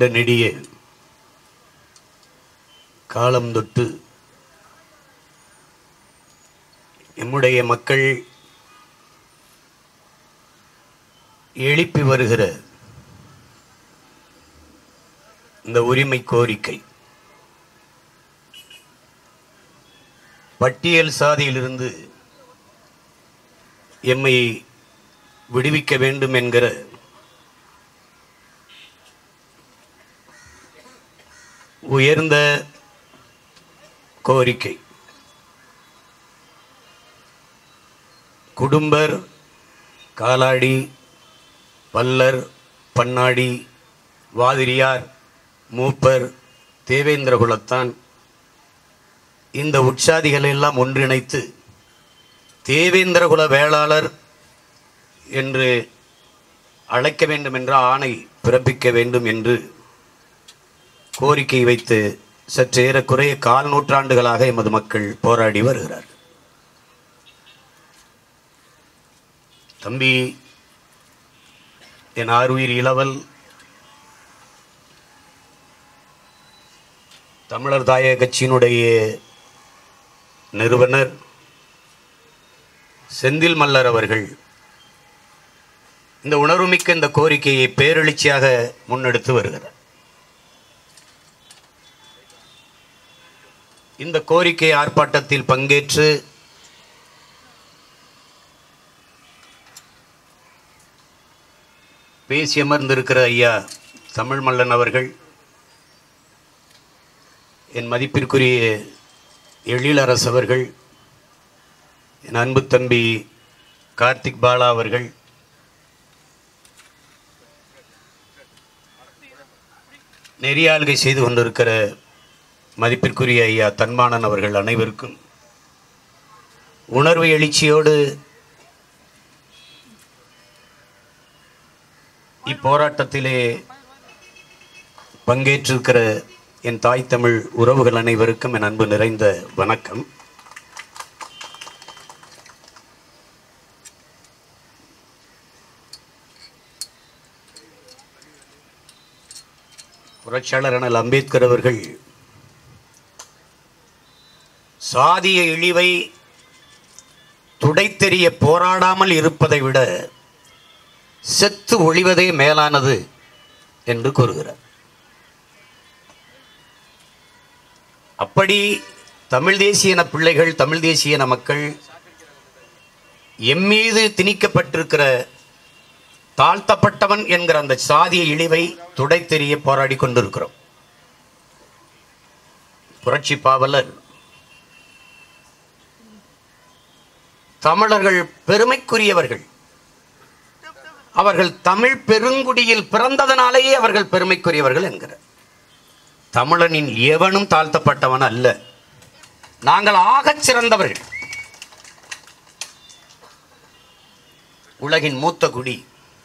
நீண்ட நெடிய காலம் தொட்டு எம்முடைய மக்கள் எழுப்பி வருகிற இந்த உரிமை கோரிக்கை பட்டியல் சாதியிலிருந்து எம்மை விடுவிக்க வேண்டும் என்கிற உயர்ந்த கோரிக்கை குடும்பர் காலாடி பல்லர் பன்னாடி வாதிரியார் மூப்பர் தேவேந்திர குலத்தான் இந்த உற்சாதிகளை எல்லாம் ஒன்றிணைத்து தேவேந்திர குல வேளாளர் என்று அழைக்க வேண்டும் என்ற ஆணை பிறப்பிக்க வேண்டும் என்று கோரிக்கை வைத்து சற்று ஏறக்குறைய கால் நூற்றாண்டுகளாக எமது மக்கள் போராடி வருகிறார் தம்பி என் ஆறுயிர் இளவல் தமிழர் தாயக கட்சியினுடைய நிறுவனர் செந்தில் மல்லர் அவர்கள் இந்த உணர்வுமிக்க இந்த கோரிக்கையை பேரெழுச்சியாக முன்னெடுத்து வருகிறார் இந்த கோரிக்கை ஆர்ப்பாட்டத்தில் பங்கேற்று பேசி அமர்ந்திருக்கிற ஐயா தமிழ் மல்லன் அவர்கள் என் மதிப்பிற்குரிய எழிலரசு அவர்கள் என் அன்பு தம்பி கார்த்திக் பாலா அவர்கள் நெறியாள்கை செய்து கொண்டிருக்கிற மதிப்பிற்குரிய ஐயா தன்மானன் அவர்கள் அனைவருக்கும் உணர்வு எழுச்சியோடு இப்போராட்டத்திலே பங்கேற்றிருக்கிற என் தாய் தமிழ் உறவுகள் அனைவருக்கும் என் அன்பு நிறைந்த வணக்கம் புரட்சியாளர் அண்ணல் அம்பேத்கர் அவர்கள் சாதிய இழிவை துடைத்தெறிய போராடாமல் இருப்பதை விட செத்து ஒழிவதே மேலானது என்று கூறுகிறார் அப்படி தமிழ் தேசியன பிள்ளைகள் தமிழ் தேசியன மக்கள் எம்மீது திணிக்கப்பட்டிருக்கிற தாழ்த்தப்பட்டவன் என்கிற அந்த சாதிய இழிவை துடைத்தெறிய போராடி கொண்டிருக்கிறோம் புரட்சி பாவலர் தமிழர்கள் பெருமைக்குரியவர்கள் அவர்கள் தமிழ் பெருங்குடியில் பிறந்ததனாலேயே அவர்கள் பெருமைக்குரியவர்கள் என்கிறார் தமிழனின் எவனும் தாழ்த்தப்பட்டவன் அல்ல நாங்கள் ஆகச் சிறந்தவர்கள் உலகின் மூத்த குடி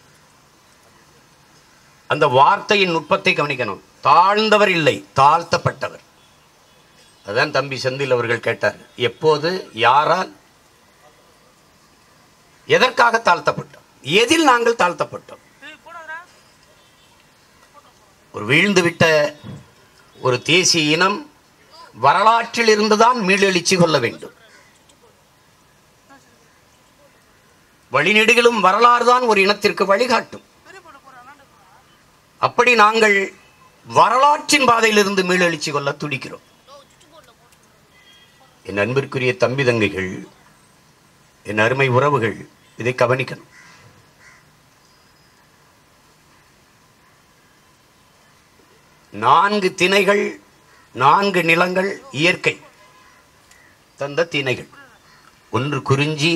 அந்த வார்த்தையின் நுட்பத்தை கவனிக்கணும் தாழ்ந்தவர் இல்லை தாழ்த்தப்பட்டவர் அதான் தம்பி செந்தில் அவர்கள் கேட்டார் எப்போது யாரால் எதற்காக தாழ்த்தப்பட்டோம் எதில் நாங்கள் தாழ்த்தப்பட்டோம் ஒரு வீழ்ந்து விட்ட ஒரு தேசிய இனம் வரலாற்றில் இருந்துதான் மீளெழுச்சி கொள்ள வேண்டும் வழிநெடுகிலும் வரலாறு தான் ஒரு இனத்திற்கு வழிகாட்டும் அப்படி நாங்கள் வரலாற்றின் பாதையிலிருந்து மீளெழுச்சி கொள்ள துடிக்கிறோம் என் அன்பிற்குரிய தம்பி தங்கைகள் என் அருமை உறவுகள் இதை கவனிக்கணும் நான்கு திணைகள் நான்கு நிலங்கள் இயற்கை தந்த திணைகள் ஒன்று குறிஞ்சி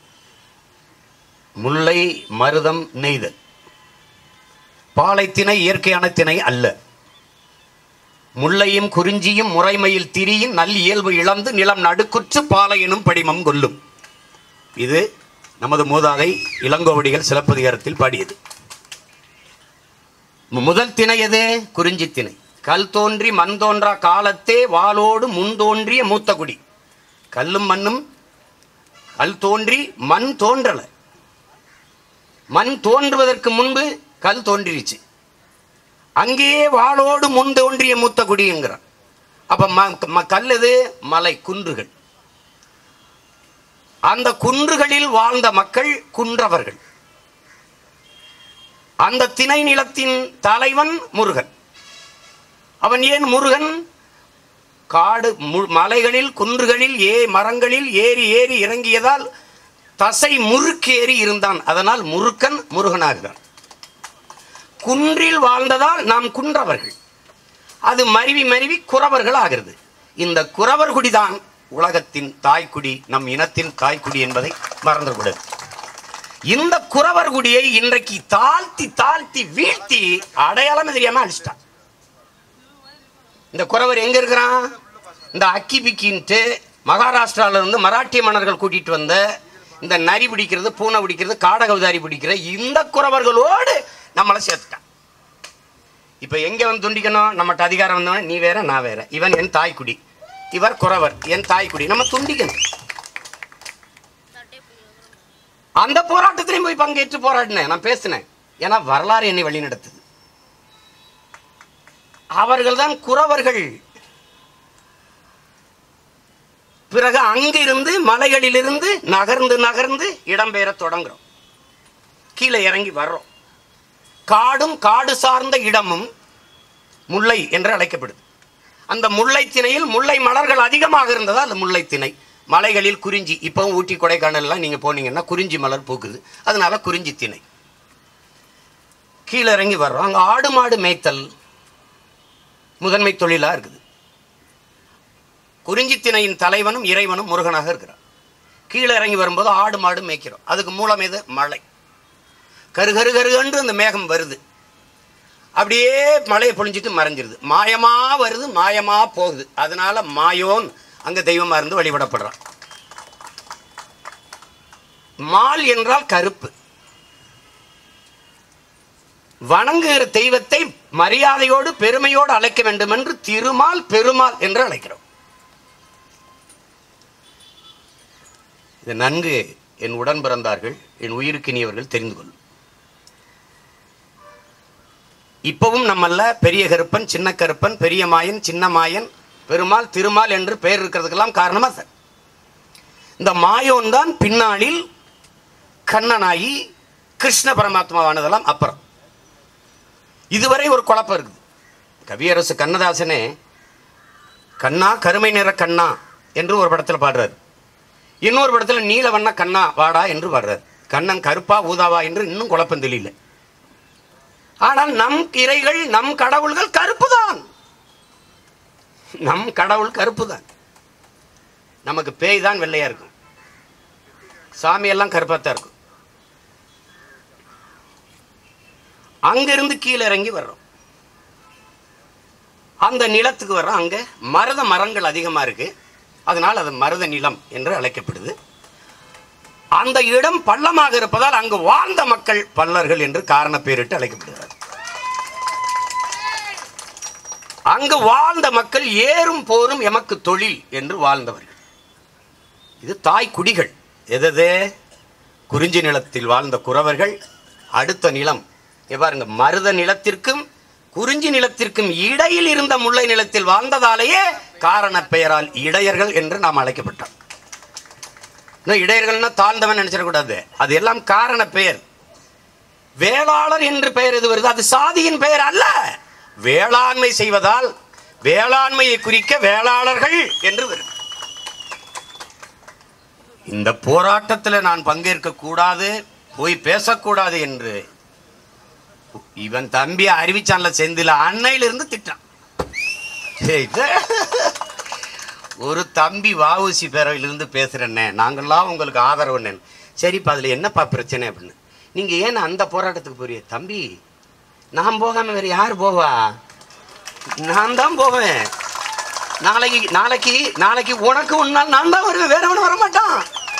முல்லை மருதம் நெய்தல் பாலை திணை இயற்கையான திணை அல்ல முல்லையும் குறிஞ்சியும் முறைமையில் திரியின் நல் இயல்பு இழந்து நிலம் நடுக்குற்று பாலை எனும் படிமம் கொல்லும் இது நமது மூதாதை இளங்கோவடிகள் சிலப்பதிகாரத்தில் பாடியது முதல் திணை எது குறிஞ்சி திணை கல் தோன்றி மண் தோன்றா காலத்தே வாளோடு முன் தோன்றிய மூத்த குடி கல்லும் மண்ணும் கல் தோன்றி மண் தோன்றல மண் தோன்றுவதற்கு முன்பு கல் தோன்றிருச்சு அங்கேயே வாளோடு முன் தோன்றிய மூத்த குடிங்கிறான் அப்ப ம- ம- கல் எது மலை குன்றுகள் அந்த குன்றுகளில் வாழ்ந்த மக்கள் குன்றவர்கள் அந்த திணை நிலத்தின் தலைவன் முருகன் அவன் ஏன் முருகன் காடு மு- மலைகளில் குன்றுகளில் ஏ மரங்களில் ஏறி ஏறி இறங்கியதால் தசை முறுக்கேறி இருந்தான் அதனால் முருக்கன் முருகனாகிறான் குன்றில் வாழ்ந்ததால் நாம் குன்றவர்கள் அது மருவி மருவி குறவர்கள் ஆகிறது இந்த குறவர் குடிதான் உலகத்தின் தாய்க்குடி நம் இனத்தின் தாய்க்குடி என்பதை மறந்துவிடது இந்த குறவர் குடியை இன்றைக்கு தாழ்த்தி தாழ்த்தி வீழ்த்தி அடையாளம் தெரியாம அழிச்சிட்டான் இந்த குறவர் எங்க இருக்கிறான் இந்த அக்கி பிக்கின்ட்டு மகாராஷ்டிரால இருந்து மராட்டிய மன்னர்கள் கூட்டிட்டு வந்த இந்த நரி பிடிக்கிறது பூனை பிடிக்கிறது காடகவுதாரி பிடிக்கிற இந்த குறவர்களோடு நம்மளை சேர்த்துட்டான் இப்ப எங்க வந்து துண்டிக்கணும் நம்மகிட்ட அதிகாரம் வந்தவன் நீ வேற நான் வேற இவன் என் தாய்க்குடி இவர் குறவர் என் தாய்க்குடி நம்ம துண்டிக்கணும் அந்த போராட்டத்திலையும் போய் பங்கேற்று போராடினேன் நான் பேசினேன் ஏன்னா வரலாறு என்னை வழி நடத்துது அவர்கள்தான் குறவர்கள் பிறகு அங்கிருந்து மலைகளிலிருந்து நகர்ந்து நகர்ந்து இடம்பெயர தொடங்குறோம் கீழே இறங்கி வர்றோம் காடும் காடு சார்ந்த இடமும் முல்லை என்று அழைக்கப்படுது அந்த முல்லை திணையில் முல்லை மலர்கள் அதிகமாக இருந்ததால் அந்த முல்லை திணை மலைகளில் குறிஞ்சி இப்போ ஊட்டி கொடைக்கானல்லாம் நீங்க போனீங்கன்னா குறிஞ்சி மலர் பூக்குது அதனால குறிஞ்சி திணை கீழே இறங்கி வர்றோம் அங்க ஆடு மாடு மேய்த்தல் முதன்மை தொழிலா இருக்குது குறிஞ்சி திணையின் தலைவனும் இறைவனும் முருகனாக இருக்கிறார் கீழே இறங்கி வரும்போது ஆடு மாடு மேய்க்கிறோம் அதுக்கு மூலம் எது மழை கரு கரு கருகன்று அந்த மேகம் வருது அப்படியே மழையை பொழிஞ்சிட்டு மறைஞ்சிருது மாயமா வருது மாயமா போகுது அதனால மாயோன் அங்க தெய்வமா இருந்து வழிபடப்படுறான் மால் என்றால் கருப்பு வணங்குகிற தெய்வத்தை மரியாதையோடு பெருமையோடு அழைக்க வேண்டும் என்று திருமால் பெருமாள் என்று அழைக்கிறோம் இது நன்கு என் உடன் பிறந்தார்கள் என் உயிருக்கினியவர்கள் தெரிந்து கொள்ளும் இப்பவும் நம்மல்ல பெரிய கருப்பன் சின்ன கருப்பன் பெரிய மாயன் சின்ன மாயன் பெருமாள் திருமால் என்று பெயர் இருக்கிறதுக்கெல்லாம் காரணமா சார் இந்த மாயோன் தான் பின்னாளில் கண்ணனாகி கிருஷ்ண பரமாத்மாவானதெல்லாம் அப்புறம் இதுவரை ஒரு குழப்பம் இருக்குது கவியரசு கண்ணதாசனே கண்ணா கருமை நிற கண்ணா என்று ஒரு படத்தில் பாடுறாரு இன்னொரு படத்தில் நீல வண்ண கண்ணா வாடா என்று பாடுறாரு கண்ணன் கருப்பா ஊதாவா என்று இன்னும் குழப்பம் தெரியல ஆனால் நம் இறைகள் நம் கடவுள்கள் கருப்பு தான் நம் கடவுள் கருப்பு தான் நமக்கு பேய் தான் வெள்ளையா இருக்கும் சாமி எல்லாம் கருப்பாத்தான் இருக்கும் அங்கிருந்து கீழே இறங்கி வர்றோம் அந்த நிலத்துக்கு வர்றோம் அங்க மருத மரங்கள் அதிகமா இருக்கு அதனால் அது மருத நிலம் என்று அழைக்கப்படுது அந்த இடம் பள்ளமாக இருப்பதால் அங்கு வாழ்ந்த மக்கள் பல்லர்கள் என்று காரண பேரிட்டு அழைக்கப்படுகிறார் அங்கு வாழ்ந்த மக்கள் ஏறும் போரும் எமக்கு தொழில் என்று வாழ்ந்தவர்கள் இது தாய் குடிகள் எதது குறிஞ்சி நிலத்தில் வாழ்ந்த குறவர்கள் அடுத்த நிலம் இங்க பாருங்க மருத நிலத்திற்கும் குறிஞ்சி நிலத்திற்கும் இடையில் இருந்த முல்லை நிலத்தில் வாழ்ந்ததாலேயே காரண பெயரால் இடையர்கள் என்று நாம் அழைக்கப்பட்டோம் இன்னும் இடையர்கள்னா தாழ்ந்தவன் நினைச்சிடக்கூடாது அது எல்லாம் காரண பெயர் வேளாளர் என்று பெயர் எது வருது அது சாதியின் பெயர் அல்ல வேளாண்மை செய்வதால் வேளாண்மையை குறிக்க வேளாளர்கள் என்று வருது இந்த போராட்டத்தில் நான் பங்கேற்க கூடாது போய் பேசக்கூடாது என்று இவன் தம்பி அறிவிச்சான்ல செந்தில அன்னையிலிருந்து திட்டான் ஏய், இது ஒரு தம்பி வாவுசி பேரவையிலிருந்து பேசுறேன்னே நாங்கள்லாம் உங்களுக்கு ஆதரவுன்னு சரிப்பா அதில் என்னப்பா பிரச்சனை அப்படின்னு நீங்கள் ஏன் அந்த போராட்டத்துக்கு போறிய தம்பி நான் போகாம வேற யார் போவா நான் தான் போவேன் நாளைக்கு நாளைக்கு நாளைக்கு உனக்கு ஒன்னால் நான் தான் வருவேன் வேற ஒன்றும் வர மாட்டான்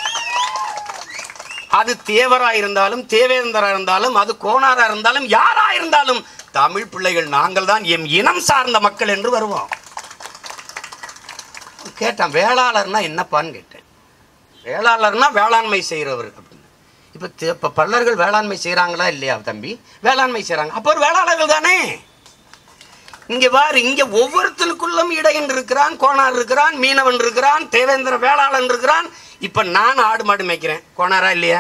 அது தேவரா இருந்தாலும் தேவேந்தரா இருந்தாலும் அது கோணாரா இருந்தாலும் யாரா இருந்தாலும் தமிழ் பிள்ளைகள் நாங்கள் தான் எம் இனம் சார்ந்த மக்கள் என்று வருவோம் கேட்டேன் வேளாளர்னா என்னப்பான்னு கேட்டேன் வேளாளர்னா வேளாண்மை செய்கிறவர் அப்படின்னு இப்போ இப்போ பல்லர்கள் வேளாண்மை செய்கிறாங்களா இல்லையா தம்பி வேளாண்மை செய்கிறாங்க அப்போ ஒரு வேளாளர்கள் தானே இங்க பாரு இங்க ஒவ்வொருத்தனுக்குள்ளும் இடையன் இருக்கிறான் கோணார் இருக்கிறான் மீனவன் இருக்கிறான் தேவேந்திர வேளாளன் இருக்கிறான் இப்ப நான் ஆடு மாடு மேய்க்கிறேன் கோணாரா இல்லையா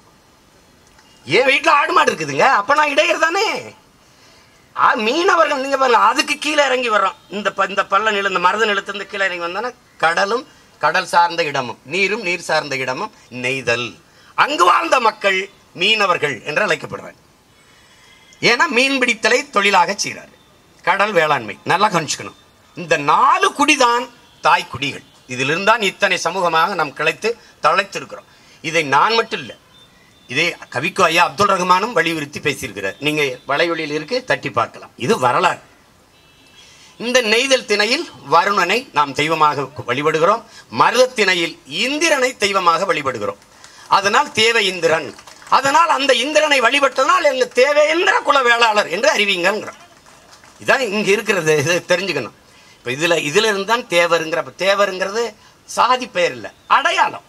என் வீட்டில் ஆடு மாடு இருக்குதுங்க அப்ப நான் இடையர் தானே ஆ, மீனவர்கள் நீங்க பாருங்க அதுக்கு கீழே இறங்கி வர்றோம் இந்த ப- இந்த பள்ள நில இந்த மருத நிலத்திலிருந்து கீழே இறங்கி வந்தோன்னா கடலும் கடல் சார்ந்த இடமும் நீரும் நீர் சார்ந்த இடமும் நெய்தல் அங்கு வாழ்ந்த மக்கள் மீனவர்கள் என்று அழைக்கப்படுறாங்க ஏன்னா மீன்பிடித்தலை தொழிலாக செய்கிறாரு கடல் வேளாண்மை நல்லா கவனிச்சுக்கணும் இந்த நாலு குடிதான் தாய் குடிகள் இதிலிருந்து தான் இத்தனை சமூகமாக நாம் கிளைத்து தழைத்திருக்கிறோம் இதை நான் மட்டும் இல்லை இதே கவிக்கு ஐயா அப்துல் ரஹ்மானும் வலியுறுத்தி பேசியிருக்கிறார் நீங்க வலைவெளியில் இருக்கு தட்டி பார்க்கலாம் இது வரலாறு இந்த நெய்தல் திணையில் வருணனை நாம் தெய்வமாக வழிபடுகிறோம் மருதத் திணையில் இந்திரனை தெய்வமாக வழிபடுகிறோம் அதனால் தேவ இந்திரன் அதனால் அந்த இந்திரனை வழிபட்டதனால் எங்க தேவேந்திர குல வேளாளர் என்று அறிவிங்கிறோம் இதான் இங்க இருக்கிறது இது தெரிஞ்சுக்கணும் இப்போ இதுல இதுல இருந்து தான் தேவருங்கிற அப்ப தேவருங்கிறது சாதி பெயர் இல்லை அடையாளம்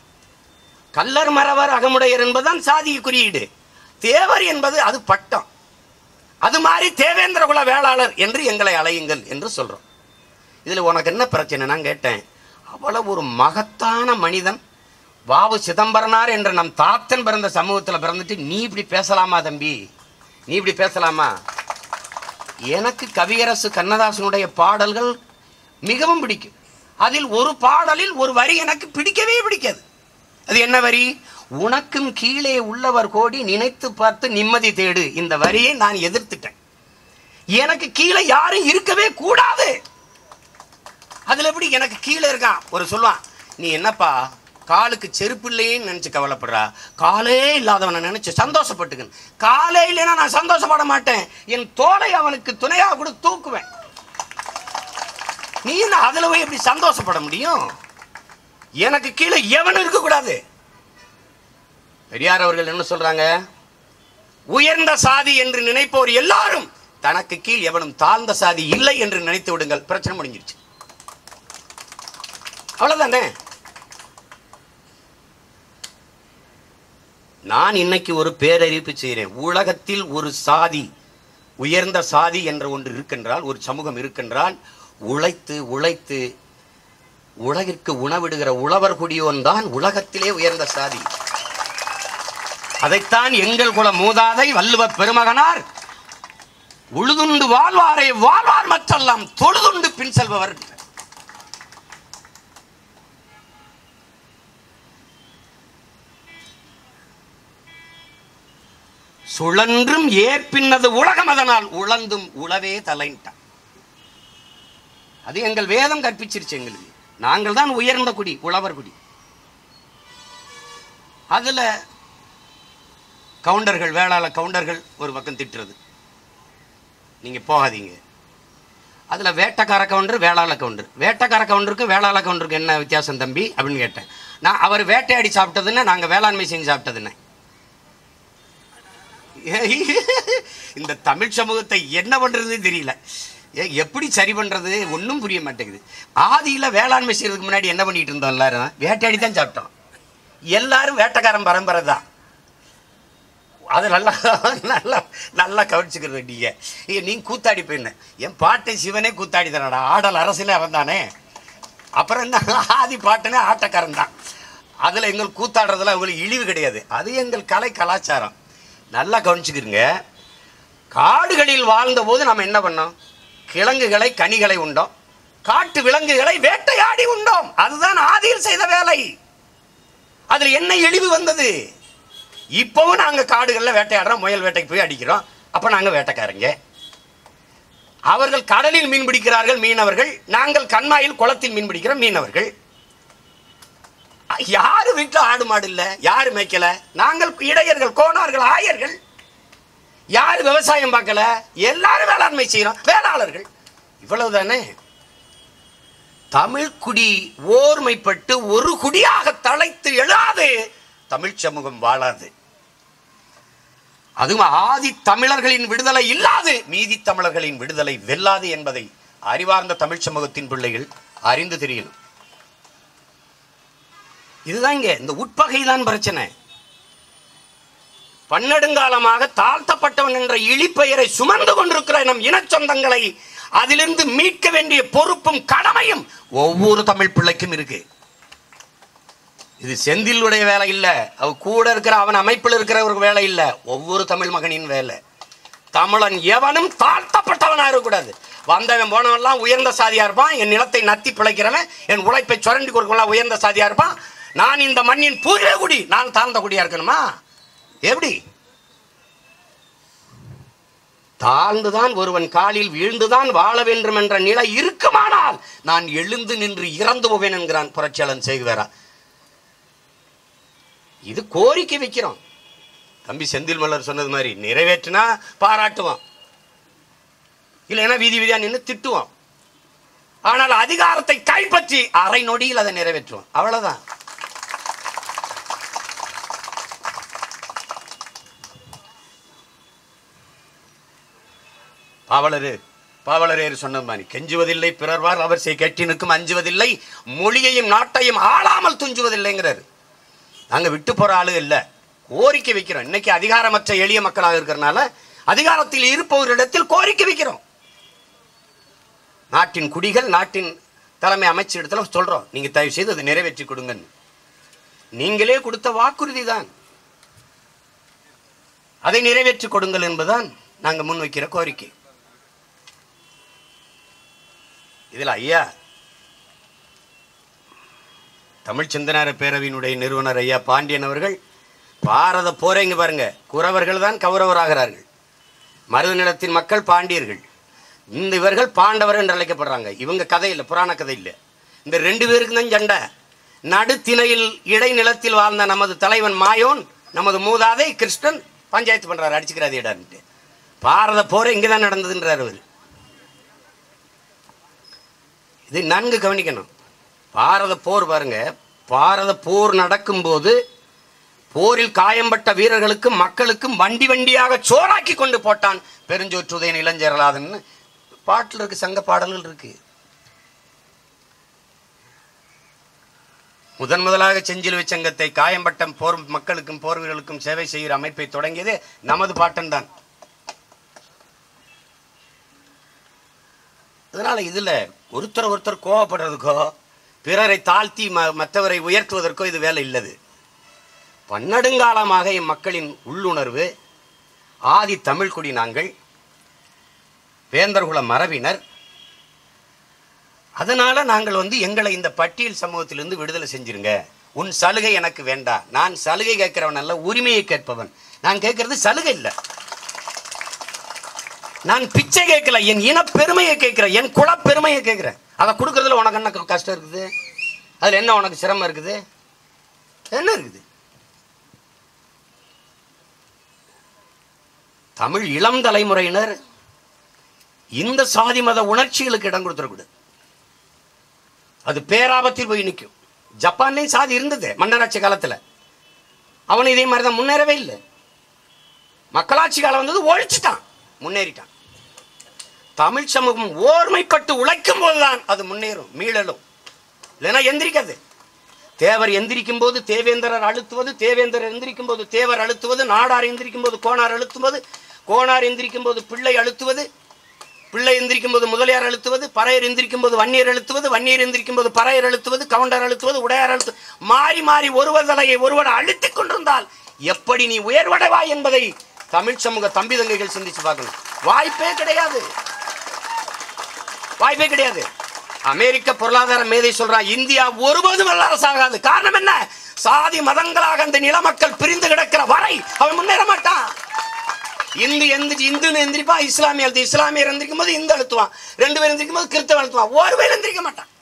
கல்லர் மறவர் அகமுடையர் என்பதுதான் சாதிய குறியீடு தேவர் என்பது அது பட்டம் அது மாதிரி தேவேந்திர குல வேளாளர் என்று எங்களை அழையுங்கள் என்று சொல்றோம் இதுல உனக்கு என்ன பிரச்சனை நான் கேட்டேன் அவ்வளவு ஒரு மகத்தான மனிதன் வாவு சிதம்பரனார் என்ற நம் தாத்தன் பிறந்த சமூகத்தில் பிறந்துட்டு நீ இப்படி பேசலாமா தம்பி நீ இப்படி பேசலாமா எனக்கு கவியரசு கண்ணதாசனுடைய பாடல்கள் மிகவும் பிடிக்கும் அதில் ஒரு பாடலில் ஒரு வரி எனக்கு பிடிக்கவே பிடிக்காது அது என்ன வரி உனக்கும் கீழே உள்ளவர் கோடி நினைத்து பார்த்து நிம்மதி தேடு இந்த வரியை நான் எதிர்த்துட்டேன் எனக்கு கீழே யாரும் இருக்கவே கூடாது அதுல எப்படி எனக்கு கீழே இருக்கான் ஒரு சொல்லுவான் நீ என்னப்பா காலுக்கு செருப்பு இல்லையேன்னு நினைச்சு கவலைப்படுறா காலே இல்லாதவனை நினைச்சு சந்தோஷப்பட்டுக்கணும் காலே இல்லைன்னா நான் சந்தோஷப்பட மாட்டேன் என் தோலை அவனுக்கு துணையாக கூட தூக்குவேன் நீ என்ன அதுல போய் எப்படி சந்தோஷப்பட முடியும் எனக்கு கீழே எவனும் இருக்கக்கூடாது பெரியார் அவர்கள் என்ன சொல்றாங்க உயர்ந்த சாதி என்று நினைப்போர் எல்லாரும் தனக்கு கீழ் எவனும் தாழ்ந்த சாதி இல்லை என்று நினைத்து விடுங்கள் பிரச்சனை முடிஞ்சிருச்சு அவ்வளவுதானே நான் இன்னைக்கு ஒரு பேரறிவிப்பு செய்கிறேன் உலகத்தில் ஒரு சாதி உயர்ந்த சாதி என்ற ஒன்று இருக்கின்றால் ஒரு சமூகம் இருக்கின்றால் உழைத்து உழைத்து உலகிற்கு உணவிடுகிற உழவர் குடியோன் தான் உலகத்திலே உயர்ந்த சாதி அதைத்தான் எங்கள் குல மூதாதை வள்ளுவ பெருமகனார் உழுதுண்டு வாழ்வாரை வாழ்வார் மற்றெல்லாம் தொழுதுண்டு பின் செல்பவர் சுழன்றும் ஏற்பின்னது உலகம் அதனால் உழந்தும் உளவே தலைன்ட்டான் அது எங்கள் வேதம் கற்பிச்சிருச்சு எங்களுக்கு நாங்கள் தான் உயர்ந்த குடி உழவர் குடி அதுல கவுண்டர்கள் வேளாள கவுண்டர்கள் ஒரு பக்கம் திட்டுறது நீங்க போகாதீங்க அதுல வேட்டக்கார கவுண்டர் வேளாள கவுண்டர் வேட்டக்கார கவுண்டருக்கும் வேளாள கவுண்டருக்கு என்ன வித்தியாசம் தம்பி அப்படின்னு கேட்டேன் நான் அவர் வேட்டையாடி சாப்பிட்டதுன்னு நாங்க வேளாண்மை செஞ்சு சாப்பிட்டதுன்னு இந்த தமிழ் சமூகத்தை என்ன பண்றதுன்னு தெரியல ஏ, எப்படி சரி பண்றது ஒன்றும் புரிய மாட்டேங்குது ஆதியில வேளாண்மை செய்யறதுக்கு முன்னாடி என்ன பண்ணிட்டு இருந்தோம் எல்லாரும் வேட்டையாடி தான் சாப்பிட்டோம் எல்லாரும் வேட்டைக்காரன் பரம்பரை தான் அது நல்லா நல்லா நல்லா கவனிச்சுக்கிறது நீங்க ஐயோ, நீ கூத்தாடி போயின என் பாட்டை சிவனே கூத்தாடி தானடா ஆடல் அரசியலே அவன் தானே அப்புறம் என்ன ஆதி பாட்டனே ஆட்டக்காரன் தான் அதில் எங்கள் கூத்தாடுறதுல அவங்களுக்கு இழிவு கிடையாது அது எங்கள் கலை கலாச்சாரம் நல்லா கவனிச்சுக்கிறங்க காடுகளில் வாழ்ந்தபோது நம்ம என்ன பண்ணோம் கிழங்குகளை கனிகளை உண்டோம் காட்டு விலங்குகளை வேட்டையாடி உண்டோம் அதுதான் ஆதியில் செய்த வேலை அதில் என்ன இழிவு வந்தது இப்பவும் நாங்க காடுகளில் வேட்டையாடுறோம் முயல் வேட்டைக்கு போய் அடிக்கிறோம் அப்ப நாங்க வேட்டைக்காரங்க அவர்கள் கடலில் மீன் பிடிக்கிறார்கள் மீனவர்கள் நாங்கள் கண்மாயில் குளத்தில் மீன் பிடிக்கிறோம் மீனவர்கள் யாரு வீட்டில் ஆடு மாடு இல்ல யாரு மேய்க்கல நாங்கள் இடையர்கள் கோணார்கள் ஆயர்கள் யாரு விவசாயம் பார்க்கல எல்லாரும் வேளாண்மை செய்யறோம் வேளாளர்கள் இவ்வளவுதானே தமிழ் குடி ஓர்மைப்பட்டு ஒரு குடியாக தழைத்து எழாது தமிழ் சமூகம் வாழாது அதுவும் ஆதி தமிழர்களின் விடுதலை இல்லாது மீதி தமிழர்களின் விடுதலை வெல்லாது என்பதை அறிவார்ந்த தமிழ் சமூகத்தின் பிள்ளைகள் அறிந்து தெரியணும் இதுதான் இங்க இந்த உட்பகை தான் பிரச்சனை பன்னெடுங்காலமாக தாழ்த்தப்பட்டவன் என்ற இழிப்பெயரை சுமந்து கொண்டிருக்கிற நம் இனச் சொந்தங்களை அதிலிருந்து மீட்க வேண்டிய பொறுப்பும் கடமையும் ஒவ்வொரு தமிழ் பிள்ளைக்கும் இருக்கு இது செந்திலுடைய வேலை இல்ல அவ கூட இருக்கிற அவன் அமைப்பில் இருக்கிறவருக்கு வேலை இல்ல ஒவ்வொரு தமிழ் மகனின் வேலை தமிழன் எவனும் தாழ்த்தப்பட்டவனா இருக்கக்கூடாது வந்தவன் போனவன்லாம் உயர்ந்த சாதியா இருப்பான் என் நிலத்தை நத்தி பிழைக்கிறவன் என் உழைப்பை சுரண்டி கொடுக்கலாம் உயர்ந்த சாதியா இருப்பான் நான் இந்த மண்ணின் பூர்வீக குடி நான் தாழ்ந்த குடியா இருக்கணுமா எப்படி தாழ்ந்துதான் ஒருவன் காலில் வீழ்ந்துதான் வாழ வேண்டும் என்ற நிலை இருக்குமானால் நான் எழுந்து நின்று இறந்து போவேன் என்கிறான் புரட்சியாளன் செய்குவேரா இது கோரிக்கை வைக்கிறோம் தம்பி செந்தில் மலர் சொன்னது மாதிரி நிறைவேற்றினா பாராட்டுவான் இல்லைன்னா வீதி வீதியா நின்று திட்டுவான் ஆனால் அதிகாரத்தை கைப்பற்றி அரை நொடியில் அதை நிறைவேற்றுவான் அவ்வளவுதான் பாவலரு பாவலரேர் சொன்ன மாதிரி கெஞ்சுவதில்லை பிறர்வார் அவர் செய் கெட்டினுக்கும் அஞ்சுவதில்லை மொழியையும் நாட்டையும் ஆளாமல் துஞ்சுவதில்லைங்கிறார் நாங்க விட்டு போற ஆளு இல்ல கோரிக்கை வைக்கிறோம் இன்னைக்கு அதிகாரமற்ற எளிய மக்களாக இருக்கிறனால அதிகாரத்தில் இருப்பவரிடத்தில் கோரிக்கை வைக்கிறோம் நாட்டின் குடிகள் நாட்டின் தலைமை அமைச்சரிடத்துல சொல்றோம் நீங்க தயவு செய்து அதை நிறைவேற்றி கொடுங்கன்னு நீங்களே கொடுத்த வாக்குறுதி தான் அதை நிறைவேற்றி கொடுங்கள் என்பதுதான் நாங்க முன்வைக்கிற கோரிக்கை இதுல ஐயா தமிழ் சிந்தனார பேரவையினுடைய நிறுவனர் ஐயா பாண்டியன் அவர்கள் பாரத போரை இங்க பாருங்க குறவர்கள் தான் கௌரவராகிறார்கள் மருது நிலத்தின் மக்கள் பாண்டியர்கள் இந்த இவர்கள் பாண்டவர் என்று அழைக்கப்படுறாங்க இவங்க கதை இல்லை புராண கதை இல்லை இந்த ரெண்டு பேருக்கு தான் சண்டை நடுத்திணையில் இடைநிலத்தில் வாழ்ந்த நமது தலைவன் மாயோன் நமது மூதாதை கிருஷ்ணன் பஞ்சாயத்து பண்றாரு அடிச்சுக்கிறாது இடம்ட்டு பாரத போரை இங்கே தான் நடந்ததுன்றார் அவர் இது நன்கு கவனிக்கணும் பாரத போர் பாருங்க பாரத போர் நடக்கும்போது போரில் காயம்பட்ட வீரர்களுக்கும் மக்களுக்கும் வண்டி வண்டியாக சோறாக்கி கொண்டு போட்டான் பெருஞ்சோற்றுதயன் இளஞ்சேரலாதன் பாட்டில் இருக்கு சங்க பாடல்கள் இருக்கு முதன் முதலாக செஞ்சிலுவை சங்கத்தை காயம்பட்ட போர் மக்களுக்கும் போர் வீரர்களுக்கும் சேவை செய்கிற அமைப்பை தொடங்கியது நமது பாட்டன் தான் அதனால இதுல ஒருத்தர் ஒருத்தர் கோவப்படுறதுக்கோ பிறரை தாழ்த்தி ம- மற்றவரை உயர்த்துவதற்கோ இது வேலை இல்லது பன்னெடுங்காலமாக இம்மக்களின் உள்ளுணர்வு ஆதி தமிழ்குடி நாங்கள் வேந்தர்குல மரபினர் அதனால நாங்கள் வந்து எங்களை இந்த பட்டியல் சமூகத்திலிருந்து விடுதலை செஞ்சிருங்க உன் சலுகை எனக்கு வேண்டாம் நான் சலுகை கேட்கிறவன் அல்ல உரிமையை கேட்பவன் நான் கேட்கறது சலுகை இல்லை நான் பிச்சை கேட்கல என் இன பெருமையை கேட்கிறேன் என் குல பெருமையை கேட்கிறேன் அதை கொடுக்கறதுல உனக்கு என்ன க- கஷ்டம் இருக்குது அதுல என்ன உனக்கு சிரமம் இருக்குது என்ன இருக்குது தமிழ் இளம் தலைமுறையினர் இந்த சாதி மத உணர்ச்சிகளுக்கு இடம் கொடுத்துடக்கூடாது அது பேராபத்தில் போய் நிற்கும் ஜப்பான்லேயும் சாதி இருந்தது மன்னராட்சி காலத்துல அவன் இதே மாதிரி தான் முன்னேறவே இல்லை மக்களாட்சி காலம் வந்தது ஒழிச்சிட்டான் முன்னேறிட்டான் தமிழ் சமூகம் ஓர்மைப்பட்டு உழைக்கும் போதுதான் அது முன்னேறும் மீளலும் இல்லைன்னா எந்திரிக்காது தேவர் எந்திரிக்கும் போது தேவேந்திரர் அழுத்துவது தேவேந்திரர் எந்திரிக்கும் போது தேவர் அழுத்துவது நாடார் எந்திரிக்கும் போது கோணார் அழுத்துவது கோணார் எந்திரிக்கும் போது பிள்ளை அழுத்துவது பிள்ளை எந்திரிக்கும் போது முதலியார் அழுத்துவது பறையர் எந்திரிக்கும் போது வன்னியர் அழுத்துவது வன்னியர் எந்திரிக்கும் போது பறையர் அழுத்துவது கவுண்டர் அழுத்துவது உடையார் அழுத்து மாறி மாறி ஒருவர் தலையை ஒருவர் அழுத்திக் கொண்டிருந்தால் எப்படி நீ உயர்வடைவாய் என்பதை தமிழ் சமூக தம்பி தங்கைகள் சிந்திச்சு பார்க்கணும் வாய்ப்பே கிடையாது வாய்ப்பே கிடையாது அமெரிக்க பொருளாதார மேதை சொல்றான் இந்தியா ஒருபோதும் வல்லரசாகாது காரணம் என்ன சாதி மதங்களாக அந்த நிலமக்கள் பிரிந்து கிடக்கிற வரை அவன் முன்னேற மாட்டான் இந்து எந்திரிச்சு இந்துன்னு எந்திரிப்பா இஸ்லாமிய அழுத்து இஸ்லாமியர் எந்திரிக்கும் போது இந்து அழுத்துவான் ரெண்டு பேர் எந்திரிக்கும் போது கிறிஸ்தவ அழுத்துவான் ஒரு பேர் எந்திரிக்க மாட்டான்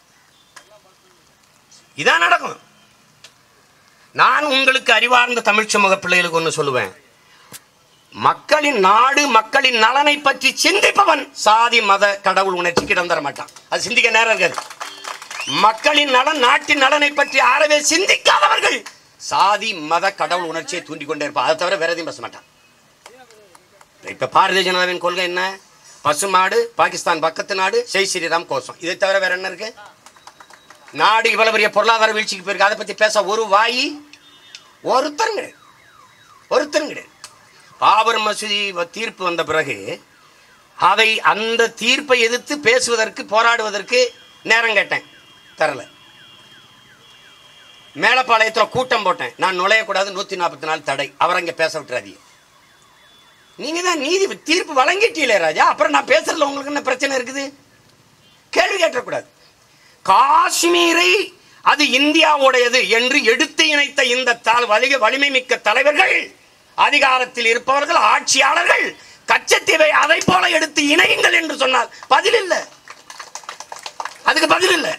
இதான் நடக்கும் நான் உங்களுக்கு அறிவார்ந்த தமிழ் சமூக பிள்ளைகளுக்கு ஒன்று சொல்லுவேன் மக்களின் நாடு மக்களின் நலனை பற்றி சிந்திப்பவன் சாதி மத கடவுள் உணர்ச்சிக்கு இடம் தர மாட்டான் அது சிந்திக்க நேரம் இருக்காது மக்களின் நலன் நாட்டின் நலனை பற்றி அறவே சிந்திக்காதவர்கள் சாதி மத கடவுள் உணர்ச்சியை தூண்டிக் கொண்டே இருப்பான் அதை தவிர வேற எதையும் பேச மாட்டான் இப்ப பாரதிய ஜனதாவின் கொள்கை என்ன பசுமாடு பாகிஸ்தான் பக்கத்து நாடு ஜெய் ஸ்ரீராம் கோஷம் இதை தவிர வேற என்ன இருக்கு நாடு இவ்வளவு பெரிய பொருளாதார வீழ்ச்சிக்கு போயிருக்கு அதை பத்தி பேச ஒரு வாயி ஒருத்தரும் கிடையாது ஒருத்தரும் கிடையாது பாபர் மசூதி வ- தீர்ப்பு வந்த பிறகு அதை அந்த தீர்ப்பை எதிர்த்து பேசுவதற்கு போராடுவதற்கு நேரம் கேட்டேன் தரல மேலப்பாளையத்தில் கூட்டம் போட்டேன் நான் நுழையக்கூடாது நூற்றி நாற்பத்தி நாலு தடை அவரை இங்கே பேச விட்டுறாதீங்க நீங்க தான் நீதி தீர்ப்பு வழங்கிட்டீங்களே ராஜா அப்புறம் நான் பேசுறதுல உங்களுக்கு என்ன பிரச்சனை இருக்குது கேள்வி கேட்டக்கூடாது காஷ்மீரை அது இந்தியாவுடையது என்று எடுத்து இணைத்த இந்த தால் வலிக வலிமை மிக்க தலைவர்கள் அதிகாரத்தில் இருப்பவர்கள் ஆட்சியாளர்கள் கச்சத்தீவை அதை போல எடுத்து இணையுங்கள் என்று சொன்னால் பதில் இல்லை அதுக்கு பதில் இல்லை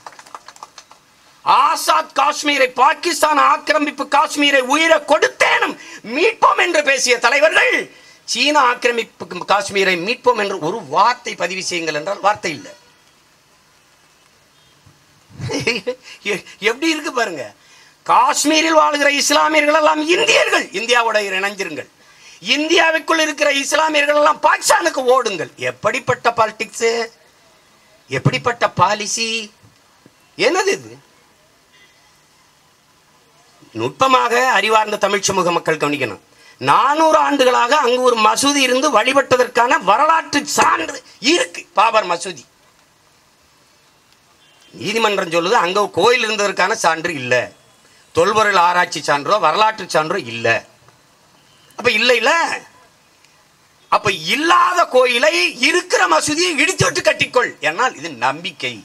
ஆசாத் காஷ்மீரை பாகிஸ்தான் ஆக்கிரமிப்பு காஷ்மீரை உயிரை கொடுத்தேனும் மீட்போம் என்று பேசிய தலைவர்கள் சீன ஆக்கிரமிப்பு காஷ்மீரை மீட்போம் என்று ஒரு வார்த்தை பதிவு செய்யுங்கள் என்றால் வார்த்தை இல்லை எ- எப்படி இருக்கு பாருங்க காஷ்மீரில் வாழ்கிற இஸ்லாமியர்கள் எல்லாம் இந்தியர்கள் இந்தியாவோட இணைஞ்சிருங்கள் இந்தியாவுக்குள் இருக்கிற இஸ்லாமியர்கள் எல்லாம் பாகிஸ்தானுக்கு ஓடுங்கள் எப்படிப்பட்ட பாலிடிக்ஸ் எப்படிப்பட்ட பாலிசி என்னது இது நுட்பமாக அறிவார்ந்த தமிழ் சமூக மக்கள் கவனிக்கணும் நானூறு ஆண்டுகளாக அங்கு ஒரு மசூதி இருந்து வழிபட்டதற்கான வரலாற்று சான்று இருக்கு பாபர் மசூதி நீதிமன்றம் சொல்லுது அங்க கோயில் இருந்ததற்கான சான்று இல்லை தொல்பொருள் ஆராய்ச்சி சான்றோ வரலாற்று சான்றோ இல்லை அப்ப இல்லை இல்ல அப்ப இல்லாத கோயிலை இருக்கிற மசூதியை இடித்து விட்டு கட்டிக்கொள் என்னால் இது நம்பிக்கை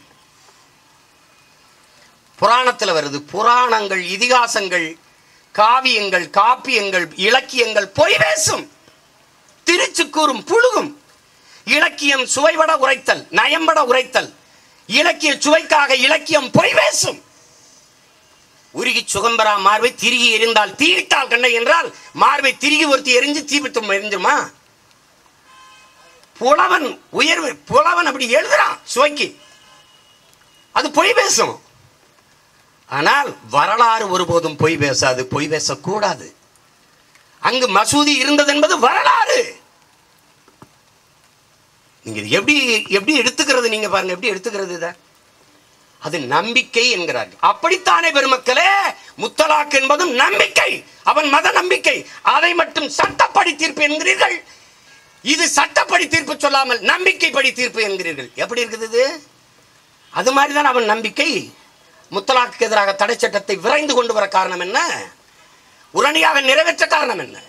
புராணத்தில் வருது புராணங்கள் இதிகாசங்கள் காவியங்கள் காப்பியங்கள் இலக்கியங்கள் பொய் பேசும் திருச்சு கூறும் புழுகும் இலக்கியம் சுவைபட உரைத்தல் நயம்பட உரைத்தல் இலக்கிய சுவைக்காக இலக்கியம் பொய் பேசும் உருகி சுகம்பரா மார்பை திருகி எரிந்தால் தீவிட்டால் கண்ணை என்றால் மார்பை திருகி ஒருத்தி எரிஞ்சு தீவிட்டும் எரிஞ்சுமா புலவன் உயர்வு புலவன் அப்படி எழுதுறான் சுவைக்கு அது பொய் பேசும் ஆனால் வரலாறு ஒருபோதும் பொய் பேசாது பொய் பேசக்கூடாது அங்கு மசூதி இருந்தது என்பது வரலாறு நீங்க இது எப்படி எப்படி எடுத்துக்கிறது நீங்க பாருங்க எப்படி எடுத்துக்கிறது இதை அது நம்பிக்கை என்கிறார்கள் அப்படித்தானே பெருமக்களே முத்தலாக் என்பதும் நம்பிக்கை அவன் மத நம்பிக்கை அதை மட்டும் சட்டப்படி தீர்ப்பு என்கிறீர்கள் இது சட்டப்படி தீர்ப்பு சொல்லாமல் நம்பிக்கைப்படி தீர்ப்பு என்கிறீர்கள் எப்படி இருக்குது இது அது மாதிரி தான் அவன் நம்பிக்கை முத்தலாக்கு எதிராக தடை சட்டத்தை விரைந்து கொண்டு வர காரணம் என்ன உடனடியாக நிறைவேற்ற காரணம் என்ன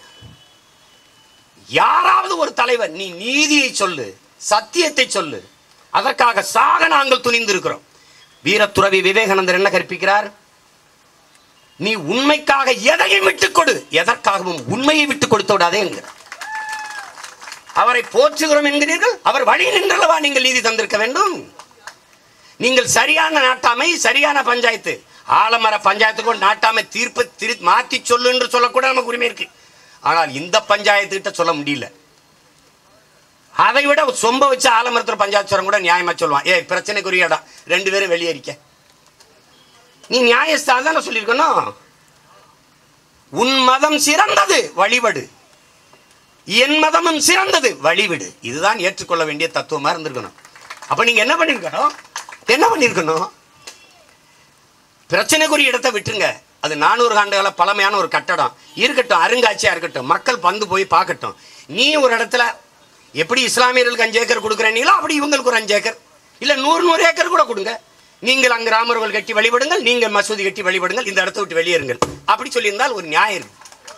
யாராவது ஒரு தலைவர் நீ நீதியை சொல்லு சத்தியத்தை சொல்லு அதற்காக சாக நாங்கள் துணிந்திருக்கிறோம் வீரத்துறவி விவேகானந்தர் என்ன கற்பிக்கிறார் நீ உண்மைக்காக எதையும் விட்டுக் கொடு எதற்காகவும் உண்மையை விட்டுக் கொடுத்து விடாதே என்கிறார் அவரை போற்றுகிறோம் என்கிறீர்கள் அவர் வழி நின்றளவா நீங்கள் நீதி தந்திருக்க வேண்டும் நீங்கள் சரியான நாட்டாமை சரியான பஞ்சாயத்து ஆலமர பஞ்சாயத்துக்கும் நாட்டாமை தீர்ப்பு திரு மாற்றி சொல்லு என்று சொல்லக்கூட நமக்கு உரிமை இருக்கு ஆனால் இந்த பஞ்சாயத்து கிட்ட சொல்ல முடியல அதை விட சொம்ப வச்சு ஆலமரத்தில் பஞ்சாயத்து சொல்ல கூட நியாயமா சொல்லுவான் ஏய் பிரச்சனைக்குரிய இடம் ரெண்டு பேரும் வெளியேறிக்க நீ நியாயஸ்தான் தானே சொல்லியிருக்கணும் உன் மதம் சிறந்தது வழிபடு என் மதமும் சிறந்தது வழிவிடு இதுதான் ஏற்றுக்கொள்ள வேண்டிய தத்துவமா இருந்திருக்கணும் அப்ப நீங்க என்ன பண்ணிருக்கணும் என்ன பண்ணிருக்கணும் பிரச்சனைக்குரிய இடத்தை விட்டுருங்க அது நானூறு ஆண்டுகால பழமையான ஒரு கட்டடம் இருக்கட்டும் அருங்காட்சியா இருக்கட்டும் மக்கள் பந்து போய் பார்க்கட்டும் நீ ஒரு இடத்துல எப்படி இஸ்லாமியர்களுக்கு அஞ்சு ஏக்கர் கொடுக்குறீங்களோ அப்படி இவங்களுக்கு ஒரு அஞ்சு ஏக்கர் இல்ல நூறு நூறு ஏக்கர் கூட கொடுங்க நீங்கள் அங்கு ராமர்கள் கட்டி வழிபடுங்கள் நீங்கள் மசூதி கட்டி வழிபடுங்கள் இந்த இடத்தை விட்டு வெளியேறுங்கள் அப்படி சொல்லியிருந்தால் ஒரு நியாயம் இருக்கு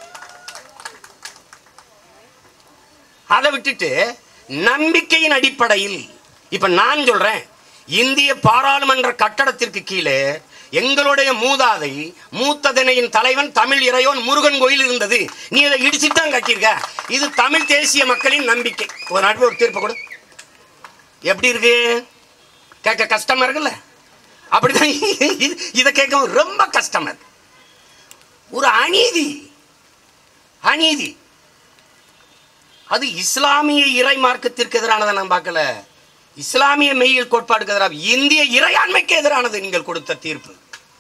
அதை விட்டுட்டு நம்பிக்கையின் அடிப்படையில் இப்ப நான் சொல்றேன் இந்திய பாராளுமன்ற கட்டடத்திற்கு கீழே எங்களுடைய மூதாதை மூத்ததனையின் தலைவன் தமிழ் இறையோன் முருகன் கோயில் இருந்தது நீ அதை இடிச்சுட்டு தான் கட்டியிருக்க இது தமிழ் தேசிய மக்களின் நம்பிக்கை ஒரு நாட்டில் ஒரு தீர்ப்பு கொடு எப்படி இருக்கு கேட்க கஷ்டமா இருக்குல்ல அப்படிதான் இது- இதை கேட்க ரொம்ப கஷ்டமா இருக்கு ஒரு அநீதி அநீதி அது இஸ்லாமிய இறை மார்க்கத்திற்கு எதிரானதை நான் பார்க்கல இஸ்லாமிய மெய்யியல் கோட்பாடுக்கு எதிராக இந்திய இறையாண்மைக்கு எதிரானது நீங்கள் கொடுத்த தீர்ப்பு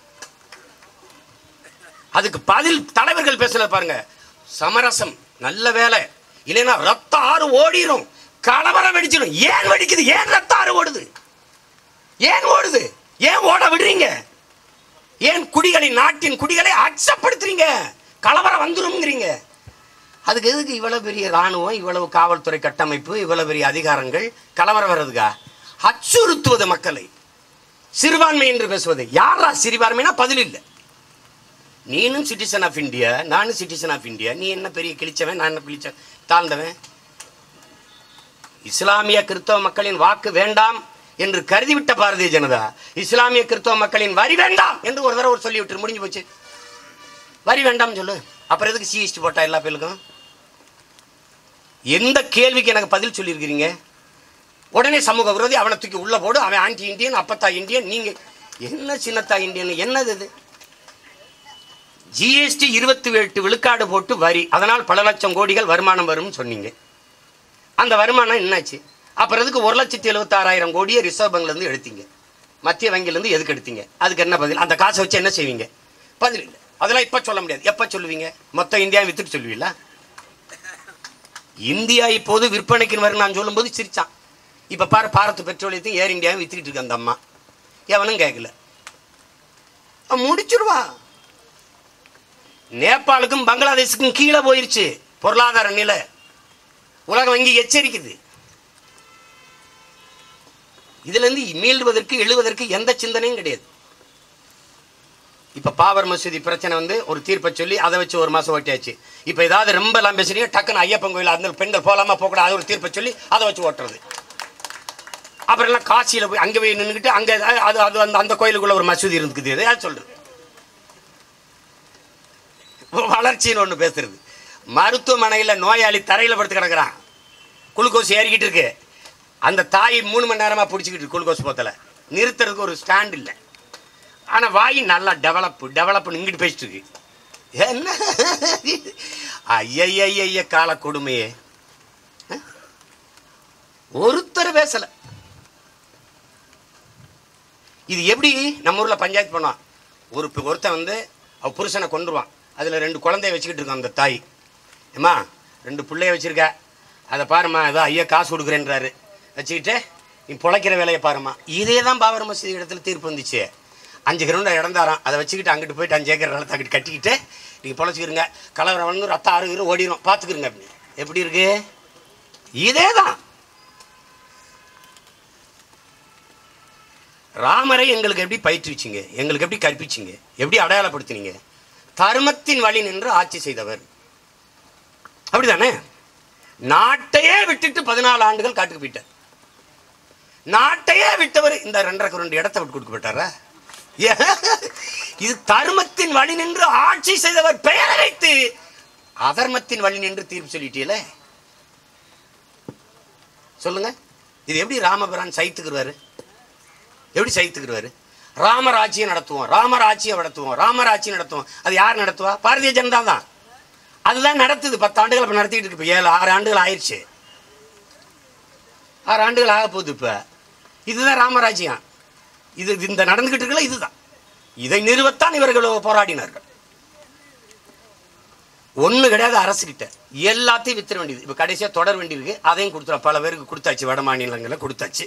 அதுக்கு பதில் தலைவர்கள் பேசல பாருங்க சமரசம் நல்ல வேலை இல்லைன்னா ரத்த ஆறு ஓடிரும் கலவரம் வெடிச்சிடும் ஏன் வெடிக்குது ஏன் ரத்த ஆறு ஓடுது ஏன் ஓடுது ஏன் ஓட விடுறீங்க ஏன் குடிகளை நாட்டின் குடிகளை அச்சப்படுத்துறீங்க கலவரம் வந்துருங்கிறீங்க அதுக்கு எதுக்கு இவ்வளவு பெரிய ராணுவம் இவ்வளவு காவல்துறை கட்டமைப்பு இவ்வளவு பெரிய அதிகாரங்கள் கலவரம் வர்றதுக்கா அச்சுறுத்துவது மக்களை சிறுபான்மை என்று பேசுவது யாரா சிறுபான்மைனா பதில் இல்லை நீனும் சிட்டிசன் ஆஃப் இந்தியா நானும் சிட்டிசன் ஆஃப் இந்தியா நீ என்ன பெரிய கிழிச்சவன் நான் என்ன கிழிச்ச தாழ்ந்தவன் இஸ்லாமிய கிறிஸ்தவ மக்களின் வாக்கு வேண்டாம் என்று கருதிவிட்ட பாரதிய ஜனதா இஸ்லாமிய கிறிஸ்தவ மக்களின் வரி வேண்டாம் என்று ஒரு தடவை ஒரு சொல்லி விட்டு முடிஞ்சு போச்சு வரி வேண்டாம் சொல்லு அப்புறம் எதுக்கு சிஎஸ்டி போட்டா எல்லா பேருக்கும் எந்த கேள்விக்கு எனக்கு பதில் சொல்லியிருக்கிறீங்க உடனே சமூக விரோதி அவனை தூக்கி உள்ள போடு அவன் ஆன்டி இந்தியன் அப்பத்தா இந்தியன் நீங்க என்ன சின்னத்தா இந்தியன் என்னது இது ஜிஎஸ்டி இருபத்தி எட்டு விழுக்காடு போட்டு வரி அதனால் பல லட்சம் கோடிகள் வருமானம் வரும்னு சொன்னீங்க அந்த வருமானம் என்னாச்சு அப்புறம் எதுக்கு ஒரு லட்சத்தி எழுபத்தாறாயிரம் கோடியை ரிசர்வ் பேங்க்லேருந்து எடுத்தீங்க மத்திய வங்கியிலேருந்து எதுக்கு எடுத்தீங்க அதுக்கு என்ன பதில் அந்த காசை வச்சு என்ன செய்வீங்க பதில் இல்லை அதெல்லாம் இப்போ சொல்ல முடியாது எப்போ சொல்லுவீங்க மொத்த இந்தியாவை வித்துட்டு சொல்லுவீங்களா இந்தியா இப்போது விற்பனைக்கு வரும் நான் சொல்லும்போது சிரிச்சான் இப்போ பாரு பாரத் பெட்ரோலியத்தையும் ஏர் இந்தியாவும் வித்துக்கிட்டு இருக்கு அந்த அம்மா எவனும் கேட்கல அவன் முடிச்சிருவா நேபாளுக்கும் பங்களாதேஷுக்கும் கீழே போயிருச்சு பொருளாதார நிலை உலக வங்கி எச்சரிக்குது இதுல இருந்து மீள்வதற்கு எழுவதற்கு எந்த சிந்தனையும் கிடையாது இப்ப பாபர் மசூதி பிரச்சனை வந்து ஒரு தீர்ப்பை சொல்லி அதை வச்சு ஒரு மாசம் ஓட்டியாச்சு இப்ப ஏதாவது ரொம்ப எல்லாம் பேசுறீங்க டக்குன்னு ஐயப்பன் கோயில் அந்த பெண்கள் போலாமா போகக்கூடாது அது ஒரு தீர்ப்பை சொல்லி அதை வச்சு ஓட்டுறது அப்புறம் எல்லாம் காசியில போய் அங்க போய் நின்றுக்கிட்டு அங்க அது அது அந்த அந்த கோயிலுக்குள்ள ஒரு மசூதி இருக்குது எதையா சொல்றது வளர்ச்சின்னு ஒன்று பேசுறது மருத்துவமனையில் நோயாளி தரையில் படுத்து கிடக்குறான் குளுக்கோஸ் ஏறிக்கிட்டு இருக்கு அந்த தாய் மூணு மணி நேரமாக பிடிச்சிக்கிட்டு இருக்கு குளுக்கோஸ் போத்தலை நிறுத்துறதுக்கு ஒரு ஸ்டாண்ட் இல்லை ஆனால் வாய் நல்லா டெவலப் டெவலப்னு இங்கிட்டு பேசிட்டு இருக்கு என்ன ஐயய்ய கால கொடுமையே அஹ்? ஒருத்தர் பேசலை இது எப்படி நம்ம ஊரில் பஞ்சாயத்து பண்ணோம் ஒரு பு- ஒருத்தன் வந்து அவ புருஷனை கொண்டுருவான் அதில் ரெண்டு குழந்தைய வச்சுக்கிட்டு இருக்கான் அந்த தாய் ஏம்மா ரெண்டு பிள்ளைய வச்சிருக்க அதை பாரும்மா ஏதோ ஐயா காசு கொடுக்குறேன்றாரு வச்சுக்கிட்டு நீ பொழைக்கிற வேலையை பாரும்மா இதே தான் பாபர் மசூதி இடத்துல தீர்ப்பு வந்துச்சு அஞ்சு கிரவுண்ட் இடம் தாரான் அதை வச்சுக்கிட்டு அங்கிட்டு போயிட்டு அஞ்சு ஏக்கர் நிலத்தை அங்கிட்டு கட்டிக்கிட்டு நீங்கள் பொழைச்சிக்கிறங்க கலவரம் வந்து ரத்தம் ஆறு ஓடிடும் பார்த்துக்கிறங்க அப்படின்னு எப்படி இருக்கு இதே தான் ராமரை எங்களுக்கு எப்படி பயிற்றுவிச்சிங்க எங்களுக்கு எப்படி கற்பிச்சிங்க எப்படி அடையாளப்படுத்தினீங்க தர்மத்தின் வழி நின்று ஆட்சி செய்தவர் அப்படிதானே நாட்டையே விட்டுட்டு பதினாலு ஆண்டுகள் காட்டுக்கு போயிட்டார் நாட்டையே விட்டவர் இந்த ரெண்டரை ரெண்டு இடத்தை விட்டு கொடுக்க போயிட்டாரா ஏ, இது தர்மத்தின் வழி நின்று ஆட்சி செய்தவர் பெயரை வைத்து அதர்மத்தின் வழி நின்று தீர்ப்பு சொல்லிட்டீங்களே சொல்லுங்க இது எப்படி ராமபிரான் சைத்துக்குருவாரு எப்படி சகித்துக்கிறாரு ராமராட்சியை நடத்துவோம் ராமராட்சியை நடத்துவோம் ராமராட்சியை நடத்துவோம் அது யார் நடத்துவா பாரதிய ஜனதா தான் அதுதான் நடத்துது பத்து ஆண்டுகள் இப்போ நடத்திட்டு இருக்கு இப்போ ஏழு ஆறு ஆண்டுகள் ஆயிடுச்சு ஆறு ஆண்டுகள் ஆக போகுது இப்போ இதுதான் ராமராஜ்யம் இது இந்த நடந்துகிட்டு இருக்கல இதுதான் இதை நிறுவத்தான் இவர்கள் போராடினார்கள் ஒண்ணு கிடையாது அரசுகிட்ட எல்லாத்தையும் வித்துற வேண்டியது இப்போ கடைசியா தொடர் வேண்டி இருக்கு அதையும் கொடுத்துரும் பல பேருக்கு கொடுத்தாச்சு வட மாநிலங்களில் கொடுத்தாச்சு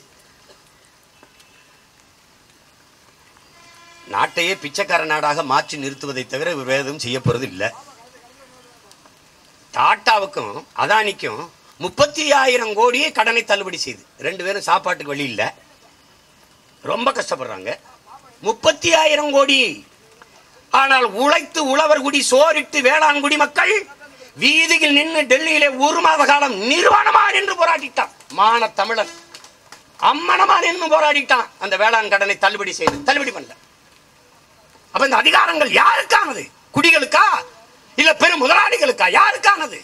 நாட்டையே பிச்சைக்கார நாடாக மாற்றி நிறுத்துவதை தவிர இவர் வேற எதுவும் செய்ய போறது இல்லை டாட்டாவுக்கும் அதானிக்கும் முப்பத்தி ஆயிரம் கோடியே கடனை தள்ளுபடி செய்து ரெண்டு பேரும் சாப்பாட்டுக்கு வழி இல்லை ரொம்ப கஷ்டப்படுறாங்க முப்பத்தி ஆயிரம் கோடி ஆனால் உழைத்து உழவர் குடி சோறிட்டு வேளாண் குடி மக்கள் வீதியில் நின்று டெல்லியிலே ஒரு மாத காலம் நிர்வாணமா நின்று போராடிட்டான் மான தமிழன் அம்மனமா நின்று போராடிட்டான் அந்த வேளாண் கடனை தள்ளுபடி செய்து தள்ளுபடி பண்ணல அப்ப இந்த அதிகாரங்கள் யாருக்கானது குடிகளுக்கா இல்ல பெரும் முதலாளிகளுக்கா யாருக்கானது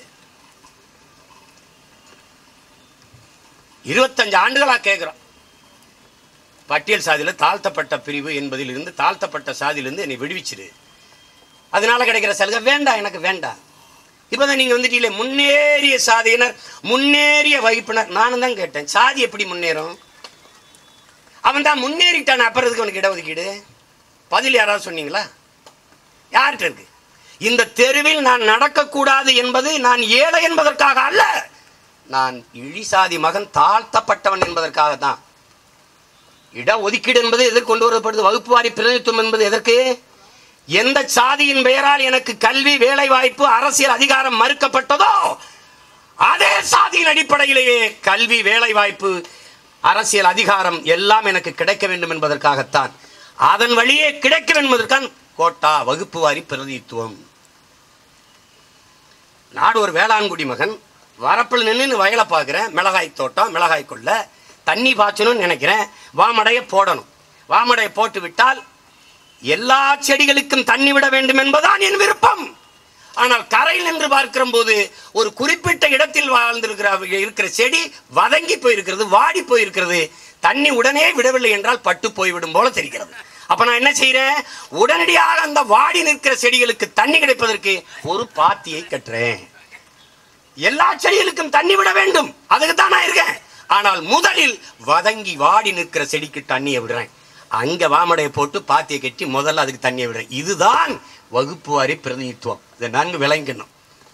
இருபத்தஞ்சு ஆண்டுகளா கேட்கிறோம் பட்டியல் சாதியில தாழ்த்தப்பட்ட பிரிவு என்பதில் இருந்து தாழ்த்தப்பட்ட சாதியிலிருந்து என்னை விடுவிச்சிரு அதனால கிடைக்கிற சலுகை வேண்டாம் எனக்கு வேண்டாம் இப்பதான் நீங்க வந்துட்டீங்களே முன்னேறிய சாதியினர் முன்னேறிய வகுப்பினர் நானும் தான் கேட்டேன் சாதி எப்படி முன்னேறும் அவன் தான் முன்னேறிட்டான் அப்புறம் எதுக்கு அவனுக்கு இடஒதுக்கீடு பதில் யாராவது சொன்னீங்களா யார்கிட்ட இருக்கு இந்த தெருவில் நான் நடக்கக்கூடாது என்பது நான் ஏழை என்பதற்காக அல்ல நான் இழிசாதி மகன் தாழ்த்தப்பட்டவன் என்பதற்காக தான் இட ஒதுக்கீடு என்பது எதற்கு கொண்டு வரப்படுது வகுப்பு வாரி பிரதிநிதித்துவம் என்பது எதற்கு எந்த சாதியின் பெயரால் எனக்கு கல்வி வேலை வாய்ப்பு அரசியல் அதிகாரம் மறுக்கப்பட்டதோ அதே சாதியின் அடிப்படையிலேயே கல்வி வேலை வாய்ப்பு அரசியல் அதிகாரம் எல்லாம் எனக்கு கிடைக்க வேண்டும் என்பதற்காகத்தான் அதன் வழியே கிடைக்க வேண்டும் என்பதற்கான் கோட்டா வகுப்பு வாரி பிரதித்துவம் நாடு ஒரு வேளாண்குடி மகன் வரப்பில் நின்று வயலை பார்க்குறேன் மிளகாய் தோட்டம் மிளகாய் கொள்ள தண்ணி பாய்ச்சணும்னு நினைக்கிறேன் வாமடையை போடணும் வாமடையை போட்டு விட்டால் எல்லா செடிகளுக்கும் தண்ணி விட வேண்டும் என்பதுதான் என் விருப்பம் ஆனால் கரையில் நின்று பார்க்கிற போது ஒரு குறிப்பிட்ட இடத்தில் வாழ்ந்திருக்கிற இருக்கிற செடி வதங்கி போயிருக்கிறது வாடி போயிருக்கிறது தண்ணி உடனே விடவில்லை என்றால் பட்டு போய்விடும் போல தெரிகிறது அப்ப நான் என்ன செய்யறேன் உடனடியாக அந்த வாடி நிற்கிற செடிகளுக்கு தண்ணி கிடைப்பதற்கு ஒரு பாத்தியை கட்டுறேன் எல்லா செடிகளுக்கும் தண்ணி விட வேண்டும் அதுக்கு தான் நான் இருக்கேன் ஆனால் முதலில் வதங்கி வாடி நிற்கிற செடிக்கு தண்ணியை விடுறேன் அங்க வாமடையை போட்டு பாத்தியை கட்டி முதல்ல அதுக்கு தண்ணியை விடுறேன் இதுதான் வகுப்பு வாரி பிரதிநிதித்துவம் இதை நன்கு விளங்கணும்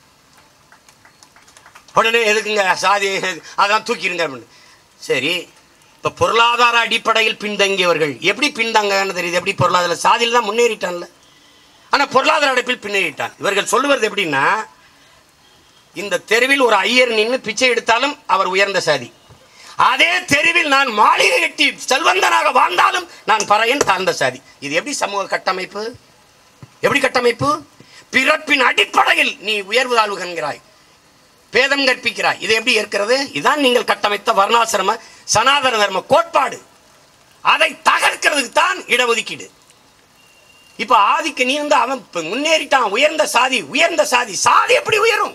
உடனே எதுக்குங்க சாதி அதான் தூக்கிடுங்க அப்படின்னு. சரி இப்ப பொருளாதார அடிப்படையில் பின்தங்கியவர்கள் எப்படி பின்தங்கன்னு தெரியுது எப்படி பொருளாதார சாதியில் தான் முன்னேறிட்டான்ல ஆனா பொருளாதார அடிப்பில் பின்னேறிட்டான் இவர்கள் சொல்லுவது எப்படின்னா இந்த தெருவில் ஒரு ஐயர் நின்று பிச்சை எடுத்தாலும் அவர் உயர்ந்த சாதி அதே தெருவில் நான் மாளிகை கட்டி செல்வந்தனாக வாழ்ந்தாலும் நான் பறையன் தாழ்ந்த சாதி இது எப்படி சமூக கட்டமைப்பு எப்படி கட்டமைப்பு பிறப்பின் அடிப்படையில் நீ உயர்வு தாழ்வு காண்கிறாய் பேதம் கற்பிக்கிறாய் இது எப்படி இருக்கிறது இதான் நீங்கள் கட்டமைத்த வர்ணாசிரம சனாதன தர்ம கோட்பாடு அதை தகர்க்கிறதுக்கு தான் இடஒதுக்கீடு இப்ப ஆதிக்க நீ வந்து அவன் இப்ப முன்னேறிட்டான் உயர்ந்த சாதி உயர்ந்த சாதி சாதி எப்படி உயரும்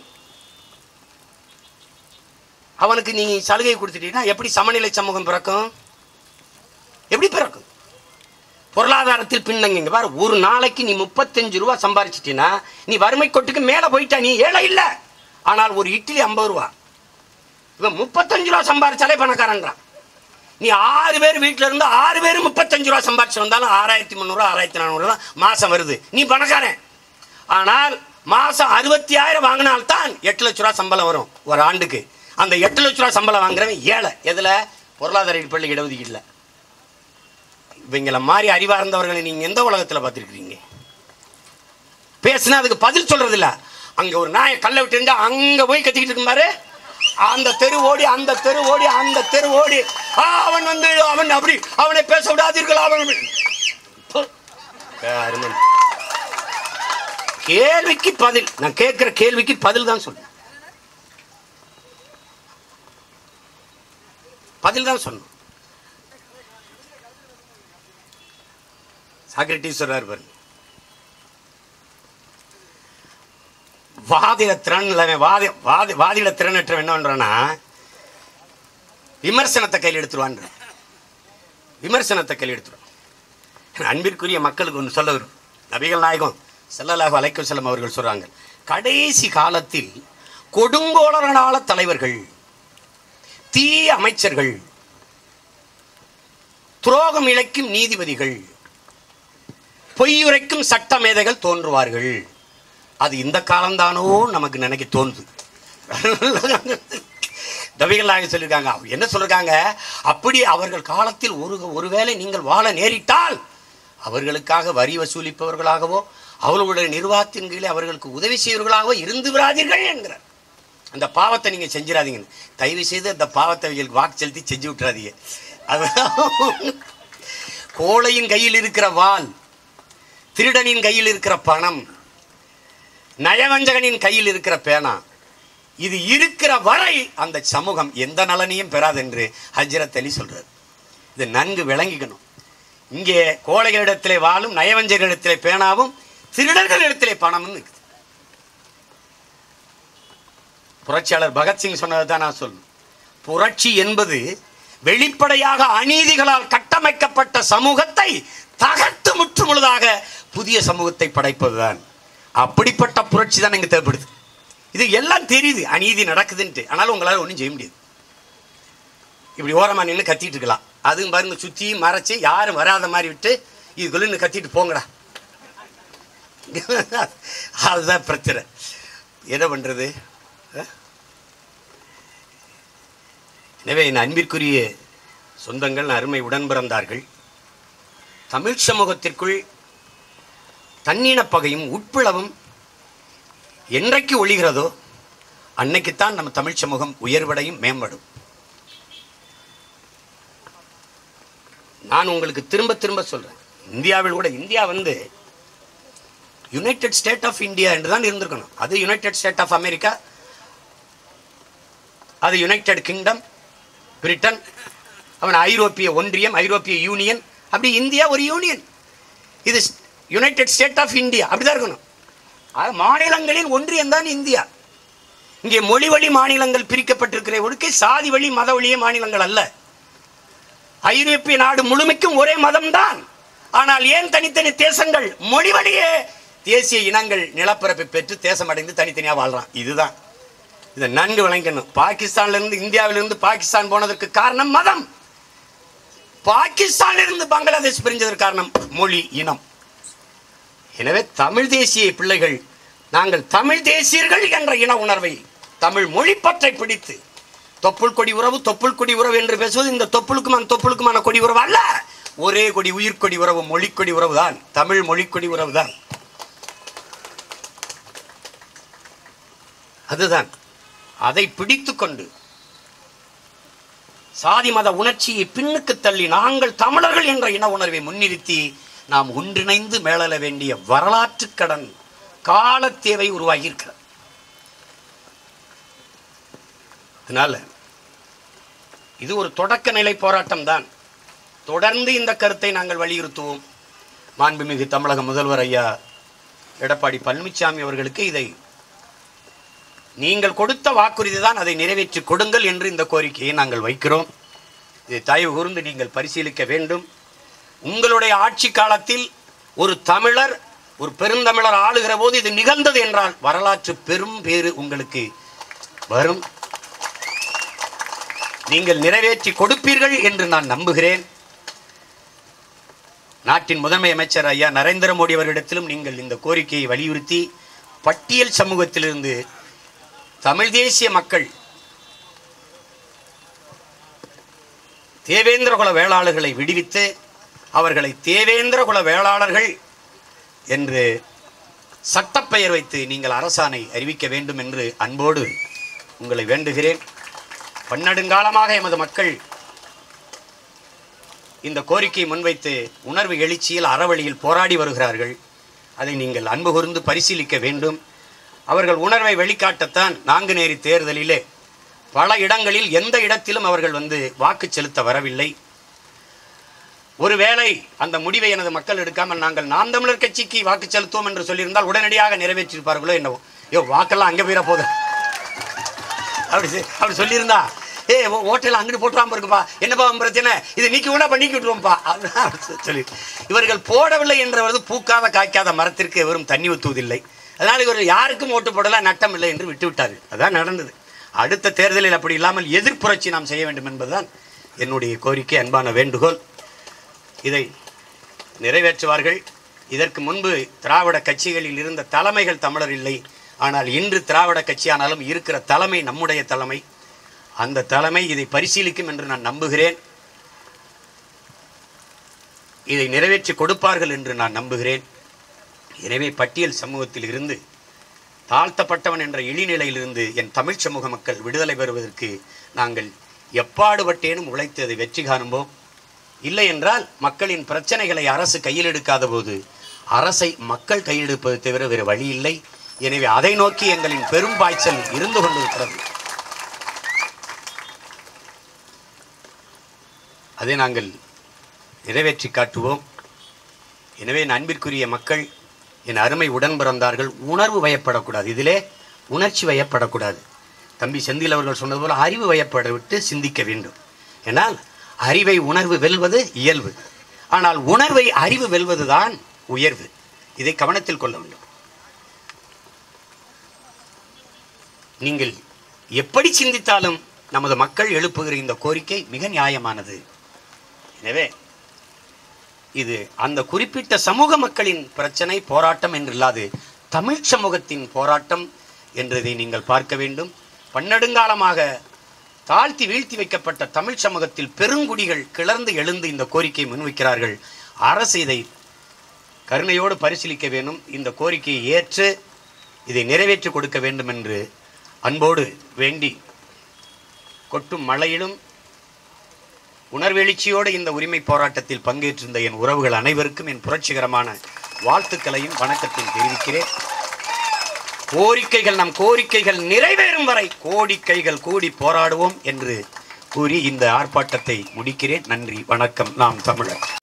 அவனுக்கு நீ சலுகை கொடுத்துட்டீங்கன்னா எப்படி சமநிலை சமூகம் பிறக்கும் எப்படி பிறக்கும் பொருளாதாரத்தில் பின்னங்கிங்க பாரு ஒரு நாளைக்கு நீ முப்பத்தஞ்சு ரூபா சம்பாரிச்சிட்டீன்னா நீ வறுமை கொட்டுக்கு மேல போயிட்ட நீ ஏழை இல்ல ஆனால் ஒரு இட்லி ஐம்பது ரூபா இவன் முப்பத்தஞ்சு ரூபா சம்பாரிச்சாலே பணக்காரன்றான் நீ ஆறு பேர் வீட்டில் இருந்து ஆறு பேர் முப்பத்தஞ்சு ரூபா சம்பாரிச்சு வந்தாலும் ஆறாயிரத்தி முந்நூறுவா ஆறாயிரத்தி நானூறுவா மாசம் வருது நீ பணக்காரன் ஆனால் மாசம் அறுபத்தி ஆயிரம் வாங்கினால்தான் எட்டு லட்ச ரூபா சம்பளம் வரும் ஒரு ஆண்டுக்கு அந்த எட்டு லட்ச ரூபா சம்பளம் வாங்குறவன் ஏழை எதுல பொருளாதார அடிப்படையில் இடஒதுக்கீடுல இவங்கள மாதிரி அறிவார்ந்தவர்களை நீங்க எந்த உலகத்துல பார்த்துருக்கீங்க பேசுனா அதுக்கு பதில் சொல்றது இல்ல அங்க ஒரு நாயை கல்ல விட்டு இருந்தா அங்க போய் கத்திக்கிட்டு இருக்கும் பாரு அந்த தெரு ஓடி அந்த தெரு ஓடி அந்த தெரு ஓடி ஆ, அவன் வந்து அவன் அப்படி அவனை பேச விடாதீர்கள் அவன் அப்படி. ப்பு. அருமை. கேள்விக்கு பதில் நான் கேட்கிற கேள்விக்கு பதில் தான் சொல்றேன் பதில் தான் சொன்னோம் சாக்ரட்டிஸ் சொல்றாரு பாருங்க வாதிட திறன் இல்லை வாதி வாதி வாதிட திறனற்றவன் என்ன பண்றான்னா விமர்சனத்தை கையில் எடுத்துருவான்ற விமர்சனத்தை கையில் எடுத்துருவான் அன்பிற்குரிய மக்களுக்கு ஒன்று சொல்ல வரும் நபிகள் நாயகம் செல்லலாக அலைக்கும் செல்லம் அவர்கள் சொல்றாங்க கடைசி காலத்தில் கொடுங்கோளர்களான தலைவர்கள் தீய அமைச்சர்கள் துரோகம் இழைக்கும் நீதிபதிகள் பொய்யுரைக்கும் சட்ட மேதைகள் தோன்றுவார்கள் அது இந்த காலம்தானோ நமக்கு நினைக்க தோணுது நபிகள் நாயகம் சொல்லியிருக்காங்க அவங்க என்ன சொல்லிருக்காங்க அப்படி அவர்கள் காலத்தில் ஒரு ஒருவேளை நீங்கள் வாழ நேரிட்டால் அவர்களுக்காக வரி வசூலிப்பவர்களாகவோ அவர்களுடைய நிர்வாகத்தின் கீழே அவர்களுக்கு உதவி செய்வர்களாகவோ இருந்து விடாதீர்கள் என்கிறார் அந்த பாவத்தை நீங்க செஞ்சிடாதீங்க தயவு செய்து அந்த பாவத்தை அவங்களுக்கு வாக்கு செலுத்தி செஞ்சு விட்டுறாதீங்க அது கோழையின் கையில் இருக்கிற வாள் திருடனின் கையில் இருக்கிற பணம் நயவஞ்சகனின் கையில் இருக்கிற பேனா இது இருக்கிற வரை அந்த சமூகம் எந்த நலனையும் பெறாது என்று ஹஜ்ரத் அலி சொல்றார் இது நன்கு விளங்கிக்கணும் இங்கே கோழைகளிடத்திலே வாழும் நயவஞ்சகரிடத்திலே பேனாவும் திருடர்களிடத்திலே பணமும் இருக்குது புரட்சியாளர் பகத்சிங் சொன்னதை தான் நான் சொல்லணும் புரட்சி என்பது வெளிப்படையாக அநீதிகளால் கட்டமைக்கப்பட்ட சமூகத்தை தகர்த்து முற்றுமுழுதாக புதிய சமூகத்தை படைப்பதுதான் அப்படிப்பட்ட புரட்சி தான் இங்க தேவைப்படுது இது எல்லாம் தெரியுது அநீதி நடக்குதுன்ட்டு ஆனாலும் உங்களால் ஒன்றும் செய்ய முடியாது இப்படி ஓரமா நின்று கத்திட்டு இருக்கலாம் அதுவும் பாருங்க சுத்தி மறைச்சு யாரும் வராத மாதிரி விட்டு இதுக்குள்ள நின்று கத்திட்டு போங்கடா அதுதான் பிரச்சனை என்ன பண்றது அஹ்? எனவே என் அன்பிற்குரிய சொந்தங்கள் அருமை உடன் பிறந்தார்கள் தமிழ் சமூகத்திற்குள் தன்னினப்பகையும் உட்பிளவும் என்றைக்கு ஒழிகிறதோ அன்னைக்குத்தான் நம்ம தமிழ் சமூகம் உயர்வடையும் மேம்படும் நான் உங்களுக்கு திரும்ப திரும்ப சொல்றேன் இந்தியாவில் கூட இந்தியா வந்து யுனைடெட் ஸ்டேட் ஆஃப் இந்தியா என்று தான் இருந்திருக்கணும் அது யுனைடெட் ஸ்டேட் ஆஃப் அமெரிக்கா அது யுனைடெட் கிங்டம் பிரிட்டன் அவன் ஐரோப்பிய ஒன்றியம் ஐரோப்பிய யூனியன் அப்படி இந்தியா ஒரு யூனியன் இது யுனைடெட் ஸ்டேட் ஆஃப் இந்தியா அப்படிதான் இருக்கணும் ஆக மாநிலங்களின் ஒன்றியம் தான் இந்தியா இங்கே மொழி வழி மாநிலங்கள் பிரிக்கப்பட்டிருக்கிற ஒழுக்கை சாதி வழி மத வழிய மாநிலங்கள் அல்ல ஐரோப்பிய நாடு முழுமைக்கும் ஒரே மதம்தான் ஆனால் ஏன் தனித்தனி தேசங்கள் மொழி வழியே தேசிய இனங்கள் நிலப்பரப்பை பெற்று தேசம் அடைந்து தனித்தனியாக வாழ்றான் இதுதான் இதை நன்கு விளங்கணும் பாகிஸ்தான்ல இருந்து இந்தியாவில இருந்து பாகிஸ்தான் போனதற்கு காரணம் மதம் பாகிஸ்தான்ல இருந்து பங்களாதேஷ் பிரிஞ்சதற்கு காரணம் மொழி இனம் எனவே தமிழ் தேசிய பிள்ளைகள் நாங்கள் தமிழ் தேசியர்கள் என்ற இன உணர்வை தமிழ் மொழி பற்றை பிடித்து தொப்புள் கொடி உறவு தொப்புள் கொடி உறவு என்று பேசுவது இந்த தொப்புளுக்கும் அந்த தொப்புளுக்குமான கொடி உறவு அல்ல ஒரே கொடி உயிர்கொடி உறவு மொழிக்கொடி உறவு தான் தமிழ் மொழிக்கொடி உறவு தான் அதுதான் அதை பிடித்து கொண்டு சாதி மத உணர்ச்சியை பின்னுக்கு தள்ளி நாங்கள் தமிழர்கள் என்ற இன உணர்வை முன்னிறுத்தி நாம் ஒன்றிணைந்து மேளல வேண்டிய வரலாற்று கடன் கால தேவை உருவாகி இருக்கிறது அதனால இது ஒரு தொடக்க நிலை போராட்டம் தான் தொடர்ந்து இந்த கருத்தை நாங்கள் வலியுறுத்துவோம் மாண்புமிகு தமிழக முதல்வர் ஐயா எடப்பாடி பழனிசாமி அவர்களுக்கு இதை நீங்கள் கொடுத்த வாக்குறுதி தான் அதை நிறைவேற்றி கொடுங்கள் என்று இந்த கோரிக்கையை நாங்கள் வைக்கிறோம் இதை தயவு கூர்ந்து நீங்கள் பரிசீலிக்க வேண்டும் உங்களுடைய ஆட்சி காலத்தில் ஒரு தமிழர் ஒரு பெருந்தமிழர் ஆளுகிற போது இது நிகழ்ந்தது என்றால் வரலாற்று பெரும் பேறு உங்களுக்கு வரும் நீங்கள் நிறைவேற்றி கொடுப்பீர்கள் என்று நான் நம்புகிறேன் நாட்டின் முதன்மை அமைச்சர் ஐயா நரேந்திர மோடி அவர்களிடத்திலும் நீங்கள் இந்த கோரிக்கையை வலியுறுத்தி பட்டியல் சமூகத்திலிருந்து தமிழ் தேசிய மக்கள் தேவேந்திர குல வேளாளர்களை விடுவித்து அவர்களை தேவேந்திர குல வேளாளர்கள் என்று சட்டப்பெயர் வைத்து நீங்கள் அரசாணை அறிவிக்க வேண்டும் என்று அன்போடு உங்களை வேண்டுகிறேன் பன்னெடுங்காலமாக எமது மக்கள் இந்த கோரிக்கையை முன்வைத்து உணர்வு எழுச்சியில் அறவழியில் போராடி வருகிறார்கள் அதை நீங்கள் அன்பு கூர்ந்து பரிசீலிக்க வேண்டும் அவர்கள் உணர்வை வெளிக்காட்டத்தான் நாங்குநேரி தேர்தலிலே பல இடங்களில் எந்த இடத்திலும் அவர்கள் வந்து வாக்கு செலுத்த வரவில்லை ஒருவேளை அந்த முடிவை எனது மக்கள் எடுக்காமல் நாங்கள் நாம் தமிழர் கட்சிக்கு வாக்கு செலுத்துவோம் என்று சொல்லியிருந்தால் உடனடியாக நிறைவேற்றியிருப்பார்களோ என்னவோ ஐயோ வாக்கெல்லாம் அங்கே போயிட போதும் அப்படி செ- அப்படி சொல்லியிருந்தா ஏ ஓட்டெல்லாம் அங்கிட்டு போட்டுறாம இருக்குப்பா என்னப்பா உன் பிரச்சனை இது நீக்கி வேணா பண்ணிக்கி விட்டுருவோம்ப்பா அப்படின்னு சொல்லி இவர்கள் போடவில்லை என்றவது பூக்காத காய்க்காத மரத்திற்கு எவரும் தண்ணி ஊற்றுவதில்லை அதனால் இவர் யாருக்கும் ஓட்டு போடல நட்டம் இல்லை என்று விட்டு விட்டார்கள் அதான் நடந்தது அடுத்த தேர்தலில் அப்படி இல்லாமல் எதிர்ப்புரட்சி நாம் செய்ய வேண்டும் என்பதுதான் என்னுடைய கோரிக்கை அன்பான வேண்டுகோள் இதை நிறைவேற்றுவார்கள் இதற்கு முன்பு திராவிட கட்சிகளில் இருந்த தலைமைகள் தமிழர் இல்லை ஆனால் இன்று திராவிட கட்சியானாலும் இருக்கிற தலைமை நம்முடைய தலைமை அந்த தலைமை இதை பரிசீலிக்கும் என்று நான் நம்புகிறேன் இதை நிறைவேற்றி கொடுப்பார்கள் என்று நான் நம்புகிறேன் எனவே பட்டியல் சமூகத்தில் இருந்து தாழ்த்தப்பட்டவன் என்ற இழிநிலையிலிருந்து என் தமிழ் சமூக மக்கள் விடுதலை பெறுவதற்கு நாங்கள் எப்பாடுபட்டேனும் உழைத்து அதை வெற்றி காணும்போம் இல்லை என்றால் மக்களின் பிரச்சனைகளை அரசு கையில் எடுக்காத போது அரசை மக்கள் கையில் எடுப்பது தவிர வேறு வழி இல்லை எனவே அதை நோக்கி எங்களின் பெரும் பாய்ச்சல் இருந்து கொண்டிருக்கிறது அதை நாங்கள் நிறைவேற்றி காட்டுவோம் எனவே என் அன்பிற்குரிய மக்கள் என் அருமை உடன் பிறந்தார்கள் உணர்வு வயப்படக்கூடாது இதிலே உணர்ச்சி வயப்படக்கூடாது தம்பி செந்தில் அவர்கள் சொன்னது போல அறிவு வயப்பட விட்டு சிந்திக்க வேண்டும் ஏனால் அறிவை உணர்வு வெல்வது இயல்பு ஆனால் உணர்வை அறிவு வெல்வதுதான் உயர்வு இதை கவனத்தில் கொள்ள வேண்டும் நீங்கள் எப்படி சிந்தித்தாலும் நமது மக்கள் எழுப்புகிற இந்த கோரிக்கை மிக நியாயமானது எனவே இது அந்த குறிப்பிட்ட சமூக மக்களின் பிரச்சனை போராட்டம் என்று இல்லாது தமிழ் சமூகத்தின் போராட்டம் என்றதை நீங்கள் பார்க்க வேண்டும் பன்னெடுங்காலமாக தாழ்த்தி வீழ்த்தி வைக்கப்பட்ட தமிழ் சமூகத்தில் பெருங்குடிகள் கிளர்ந்து எழுந்து இந்த கோரிக்கையை முன்வைக்கிறார்கள் அரசு இதை கருணையோடு பரிசீலிக்க வேண்டும் இந்த கோரிக்கையை ஏற்று இதை நிறைவேற்றி கொடுக்க வேண்டும் என்று அன்போடு வேண்டி கொட்டும் மழையிலும் உணர்வெழுச்சியோடு இந்த உரிமை போராட்டத்தில் பங்கேற்றிருந்த என் உறவுகள் அனைவருக்கும் என் புரட்சிகரமான வாழ்த்துக்களையும் வணக்கத்தையும் தெரிவிக்கிறேன் கோரிக்கைகள் நம் கோரிக்கைகள் நிறைவேறும் வரை கோடிக்கைகள் கூடி போராடுவோம் என்று கூறி இந்த ஆர்ப்பாட்டத்தை முடிக்கிறேன் நன்றி வணக்கம் நாம் தமிழர்